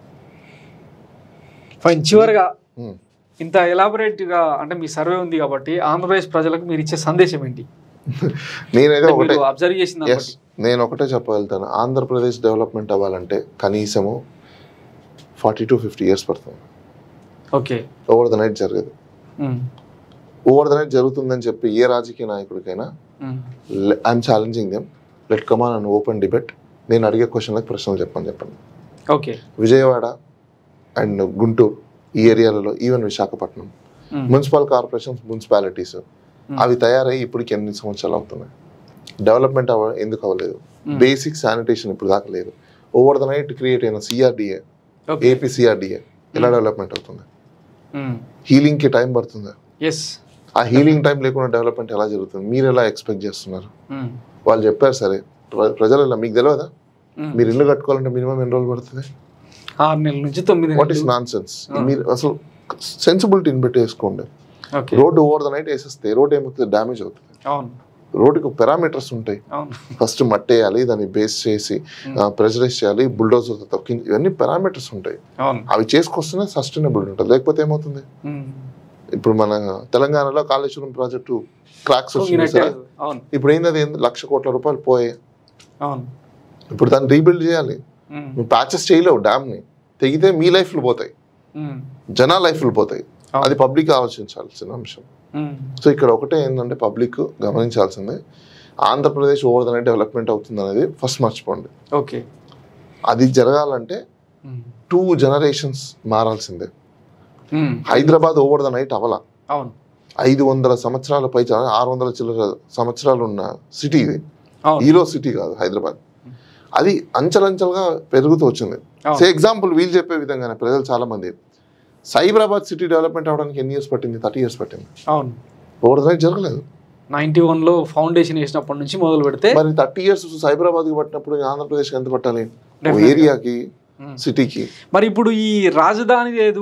fine చివరిగా ఇంత elaborate గా అంటే మీ సర్వే ఉంది కాబట్టి ఆంధ్రప్రదేశ్ ప్రజలకు మీరు ఇచ్చే సందేశం ఏంటి నేనైతే అంటే ఒకటే మీరు అబ్జర్వ్ చేసిన దాన్ని ఎస్ బట్టి. నేను ఒకటే చెప్పగలుగుతాను ఆంధ్రప్రదేశ్ డెవలప్మెంట్ అవ్వాలంటే కనీసము ఫార్టీ టు ఫిఫ్టీ ఇయర్స్ పడుతుంది ఓకే ఓవర్ ద నైట్ జరగదు ఉమ్, ఓవర్ ద నైట్ జరుగుతుందని చెప్పి ఏ రాజకీయ నాయకుడికైనా ఉమ్, I'm challenging them let come on and open debate నేను అడిగే క్వశ్చన్లకు ప్రశ్నలు చెప్పని చెప్పండి ఓకే విజయవాడ అండ్ గుంటూరు ఈ ఏరియాలలో even Visakhapatnam um, municipal corporations municipalities అవి తయారై ఇప్పటికి ఎన్ని సంవత్సరాలు అవుతున్నాయి డెవలప్మెంట్ అవ ఎందుకు అవ్వలేదు బేసిక్ శానిటేషన్ ఇప్పుడు దాకా లేదు ఓవర్ ద నైట్ క్రియేట్ అయిన సిఆర్డిఏ ఓకే ఏపీ సిఆర్డిఏ ఎలా డెవలప్మెంట్ అవుతుంది ఉమ్, హీలింగ్కి టైం పడుతుంది ఎస్ ఆ హీలింగ్ టైం లేకుండా డెవలప్మెంట్ ఎలా జరుగుతుంది మీరు ఎలా ఎక్స్పెక్ట్ చేస్తున్నారు ఉమ్, వాళ్ళు చెప్పారు సరే ప్ర- ప్రజలు ఎలా మీకు తెలియదా ఉమ్. మీరు ఇల్లు కట్టుకోవాలంటే మినిమం ఎన్ని రోజులు పడుతుంది ఆరు నెలల నుంచి తొమ్మిది వాట్ ఈస్ నెలలు నాన్ సెన్స్ మీరు అసలు సెన్సిబిలిటీని పెట్టి వేసుకోండి okay road over the night వేసేస్తే రోడ్ ఏమవుతుంది డ్యామేజ్ అవుతుంది అవును రోడ్డుకి పారామీటర్స్ ఉంటాయి అవును ఫస్ట్ మట్టి వేయాలి దాన్ని బేస్ చేసి ప్రెజరైజ్ చేయాలి బుల్డోజర్ తొక్కి ఇవన్నీ పారామీటర్స్ ఉంటాయి అవును అవి చేసుకొస్తేనే సస్టైనబుల్ ఉంటుంది లేకపోతే ఏమవుతుంది ఉమ్, ఇప్పుడు మన తెలంగాణలో కాళేశ్వరం ప్రాజెక్టు క్రాక్స్ వచ్చింది తొంగినట్టే. సార్ అవును ఇప్పుడు ఏంది అది ఏంది? లక్ష కోట్ల రూపాయలు పోయాయి అవును ఇప్పుడు దాన్ని రీబిల్డ్ చేయాలి ఉమ్, నువ్వు ప్యాచెస్ చేయలేవు డ్యామ్ని తెగితే మీ లైఫ్లు పోతాయి ఉమ్, జనా లైఫ్లు పోతాయి అవును. అది పబ్లిక్ ఆలోచించాల్సిన అంశం ఉమ్, సో ఇక్కడ ఒకటే ఏంటంటే పబ్లిక్ గమనించాల్సింది Andhra Pradesh over the night development అవుతుంది అనేది ఫస్ట్ మర్చిపోండి ఓకే అది జరగాలంటే ఉమ్, టూ జనరేషన్స్ మారాల్సిందే um, Hyderabad over the night అవల అవును ఐదు వందల సంవత్సరాల పై ఆరు వందల చిల్లర సంవత్సరాలు ఉన్న సిటీ ఇది అవును హీరో సిటీ కాదు హైదరాబాద్ అది అంచెలంచెలుగా పెరుగుతూ వచ్చింది అవును. సే ఎగ్జాంపుల్ వీళ్ళు చెప్పే విధంగానే ప్రజలు చాలా మంది సైబరాబాద్ సిటీ డెవలప్మెంట్ అవడానికి ఎన్ని ఇయర్స్ పట్టింది థర్టీ ఇయర్స్ పట్టింది అవును ఓవర్ ద నైట్ జరగలేదు నైన్టీ వన్ లో ఫౌండేషన్ వేసినప్పటి నుంచి మొదలు పెడితే మరి థర్టీ ఇయర్స్ సైబరాబాద్కి పట్టినప్పుడు ఆంధ్రప్రదేశ్కి ఎంత పట్టాలి ఓ Definitely. ఏరియాకి ఉమ్. సిటీకి మరి ఇప్పుడు ఈ రాజధాని లేదు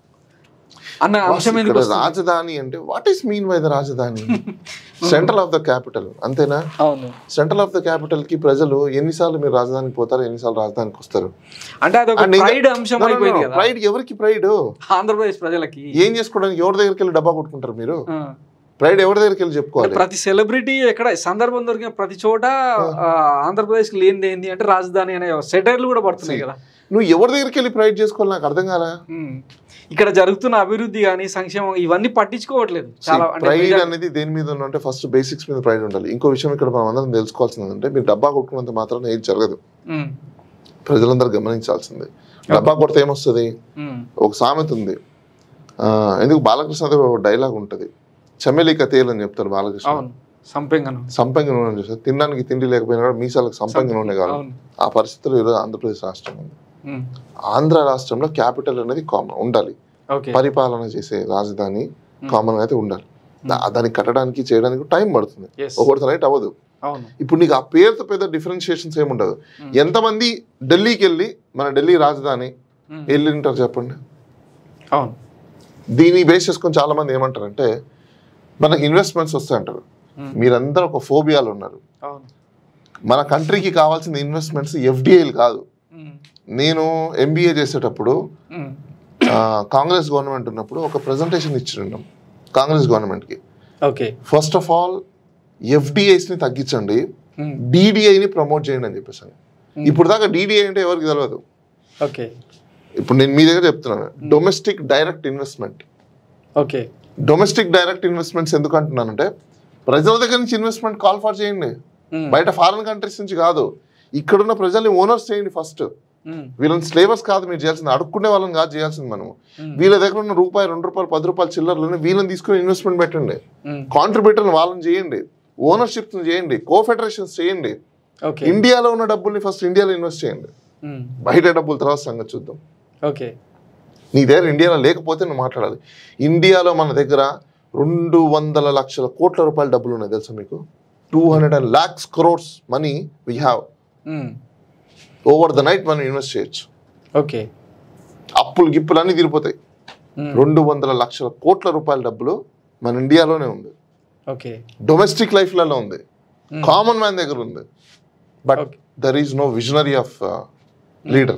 అన్న అంశం ఎందుకు ఇక్కడ వస్తుంది? రాజధాని అంటే what is mean by the rajadhani central of the capital అంతేనా అవును సెంట్రల్ ఆఫ్ ద క్యాపిటల్ కి ప్రజలు ఎన్నిసార్లు మీరు రాజధానికి పోతారు ఎన్నిసార్లు రాజధానికి వస్తారు అంటే అది ఒక ప్రైడ్ అంశం అయిపోయింది కదా ప్రైడ్ ఎవరికి ప్రైడ్ ఆంధ్రప్రదేశ్ ప్రజలకి ఏం చేసుకోవడానికి ఎవరి దగ్గరికి వెళ్ళి డబ్బా కొట్టుకుంటారు మీరు ఆ. ప్రైడ్ ఎవరి దగ్గరికి వెళ్ళి చెప్పుకోవాలి ప్రతి సెలబ్రిటీ ఎక్కడ సందర్భం దొరికిన ప్రతి చోట ఆ, ఆంధ్రప్రదేశ్ కి లేనిది ఏంది అంటే రాజధాని అనే సెటైర్లు కూడా పడుతున్నాయి కదా నువ్వు ఎవరి దగ్గరికి వెళ్ళి ప్రైడ్ చేసుకోవాలి నాకు అర్థం కాలా ఉమ్. ఇక్కడ జరుగుతున్న అభివృద్ధి కానీ సంక్షేమం ఇవన్నీ పట్టించుకోవట్లేదు చాలా అంటే ప్రైడ్ నిజా- అనేది దేని మీద ఉందంటే ఫస్ట్ బేసిక్స్ మీద ప్రైడ్ ఉండాలి ఇంకో విషయం ఇక్కడ మనం అందరం తెలుసుకోవాల్సింది ఏంటంటే మీరు డబ్బా కొట్టుకున్నంత మాత్రం ఏది జరగదు ఉమ్. ప్రజలందరూ గమనించాల్సింది డబ్బా కొడితే ఏమొస్తుంది ఉమ్. ఒక సామెత ఉంది ఆ, ఎందుకు బాలకృష్ణ దగ్గర ఒక డైలాగ్ ఉంటుంది చమెలి కథేలు అని చెప్తారు బాలకృష్ణ అవును సంపెంగను సంపంగి నూనె అని చూస్తారు తినడానికి తిండి లేకపోయినా కూడా మీసాలకు సంపంగి నూనె కావాలి అవును ఆ పరిస్థితుల్లో ఈరోజు ఆంధ్రప్రదేశ్ రాష్ట్రం ఉంది ఉమ్. ఆంధ్ర రాష్ట్రంలో క్యాపిటల్ అనేది కామన్ ఉండాలి ఓకే పరిపాలన చేసే రాజధాని కామన్ అయితే ఉండాలి దా- దానికి కట్టడానికి చేయడానికి టైం పడుతుంది Yes. ఒకటి నైట్ అవ్వదు అవును ఇప్పుడు నీకు ఆ పేరుతో పెద్ద డిఫరెన్షియేషన్స్ ఏమి ఉండదు ఎంతమంది ఢిల్లీకి వెళ్ళి మన ఢిల్లీ రాజధాని Hmm. వెళ్ళింటారు చెప్పండి అవును దీన్ని బేస్ చేసుకొని చాలా మంది ఏమంటారంటే మనకి ఇన్వెస్ట్మెంట్స్ వస్తాయంటారు Hmm. మీరందరూ ఒక ఫోబియాలు ఉన్నారు అవును మన కంట్రీకి కావాల్సిన ఇన్వెస్ట్మెంట్స్ ఎఫ్డిఐలు కాదు ఉమ్, నేను ఎంబీఏ చేసేటప్పుడు ఉమ్, ఆ, కాంగ్రెస్ గవర్నమెంట్ ఉన్నప్పుడు ఒక ప్రజెంటేషన్ ఇచ్చిన్నాం కాంగ్రెస్ గవర్నమెంట్కి ఓకే ఫస్ట్ ఆఫ్ ఆల్ ఎఫ్డిఐస్ని తగ్గించండి ఉమ్, డిడిఐని ప్రమోట్ చేయండి అని చెప్పేసి ఇప్పుడు దాకా డిడిఐ అంటే ఎవరికి తెలియదు ఓకే ఇప్పుడు నేను మీ దగ్గర చెప్తున్నాను domestic direct investment okay domestic direct investments ఎందుకు అంటున్నానంటే ప్రజల దగ్గర నుంచి ఇన్వెస్ట్మెంట్ కాల్ ఫర్ చేయండి ఉమ్, బయట ఫారిన్ కంట్రీస్ నుంచి కాదు ఇక్కడున్న ప్రజల్ని ఓనర్స్ చేయండి ఫస్ట్ ఉమ్, వీళ్ళని స్లేవర్స్ కాదు మీరు చేయాల్సింది అడుక్కునే వాళ్ళని కాదు చేయాల్సింది మనము ఉమ్, వీళ్ళ దగ్గర ఉన్న రూపాయి రెండు రూపాయలు పది రూపాయలు చిల్లర్లని వీళ్ళని తీసుకుని ఇన్వెస్ట్మెంట్ పెట్టండి ఉమ్, కాంట్రిబ్యూటర్ని వాళ్ళని చేయండి ఓనర్షిప్స్ చేయండి కో ఫెడరేషన్స్ చేయండి ఓకే ఇండియాలో ఉన్న డబ్బుల్ని ఫస్ట్ ఇండియాలో ఇన్వెస్ట్ చేయండి ఉమ్, బయట డబ్బులు తర్వాత సంగతి చూద్దాం ఓకే నీ దగ్గర ఇండియాలో లేకపోతే నువ్వు మాట్లాడాలి ఇండియాలో మన దగ్గర రెండు వందల లక్షల కోట్ల రూపాయల డబ్బులు ఉన్నాయి తెలుసా మీకు two hundred and lakhs crores money we have um, over the night మనం ఇన్వెస్ట్ చేయొచ్చు ఓకే అప్పులు గిప్పులు అన్నీ తీరిపోతాయి ఉమ్, రెండు వందల లక్షల కోట్ల రూపాయల డబ్బులు మన ఇండియాలోనే ఉంది ఓకే డొమెస్టిక్ లైఫ్లలో ఉంది Hmm. కామన్ మ్యాన్ దగ్గర ఉంది but Okay. There is no visionary of leader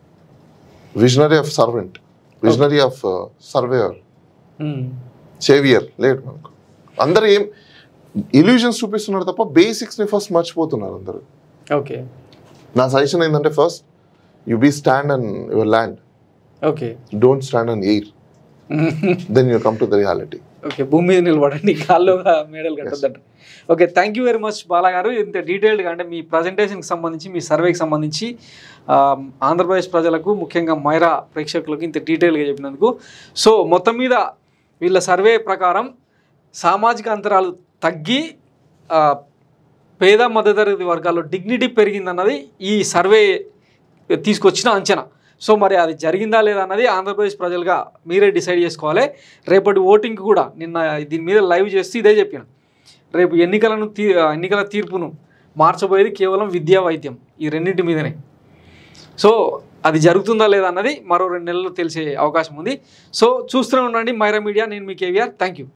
visionary of servant visionary of surveyor um, saviour లేడు మనకు అందరూ ఏం ఇల్యూజన్స్ చూపిస్తున్నారు తప్ప బేసిక్స్ని ఫస్ట్ మర్చిపోతున్నారు అందరూ ఓకే నా సజెషన్ ఏంటంటే first you be stand and your land okay don't stand and air then you come to the reality okay భూమి మీద నిలబడండి కాల్లో మేడలు కట్టద్దంట ఓకే thank you very much Bala గారు ఇంత డీటెయిల్డ్గా అంటే మీ ప్రజెంటేషన్కి సంబంధించి మీ సర్వేకి సంబంధించి ఆ, ఆంధ్రప్రదేశ్ ప్రజలకు ముఖ్యంగా మైరా ప్రేక్షకులకు ఇంత డీటెయిల్గా చెప్పినందుకు సో మొత్తం మీద వీళ్ళ సర్వే ప్రకారం సామాజిక అంతరాలు తగ్గి ఆ, పేద మధ్యతరగతి వర్గాల్లో డిగ్నిటీ పెరిగిందన్నది ఈ సర్వే తీసుకొచ్చిన అంచనా సో మరి అది జరిగిందా లేదా అన్నది ఆంధ్రప్రదేశ్ ప్రజలుగా మీరే డిసైడ్ చేసుకోవాలి రేపటి ఓటింగ్ కూడా నిన్న దీని మీద లైవ్ చేస్తూ ఇదే చెప్పిన రేపు ఎన్నికలను తీ ఎన్నికల తీర్పును మార్చబోయేది కేవలం విద్యా వైద్యం ఈ రెండింటి మీదనే సో అది జరుగుతుందా లేదా అన్నది మరో రెండు నెలల్లో తెలిసే అవకాశం ఉంది సో చూస్తూనే ఉండండి మైరా మీడియా నేను మీ కేవీఆర్ థ్యాంక్ యూ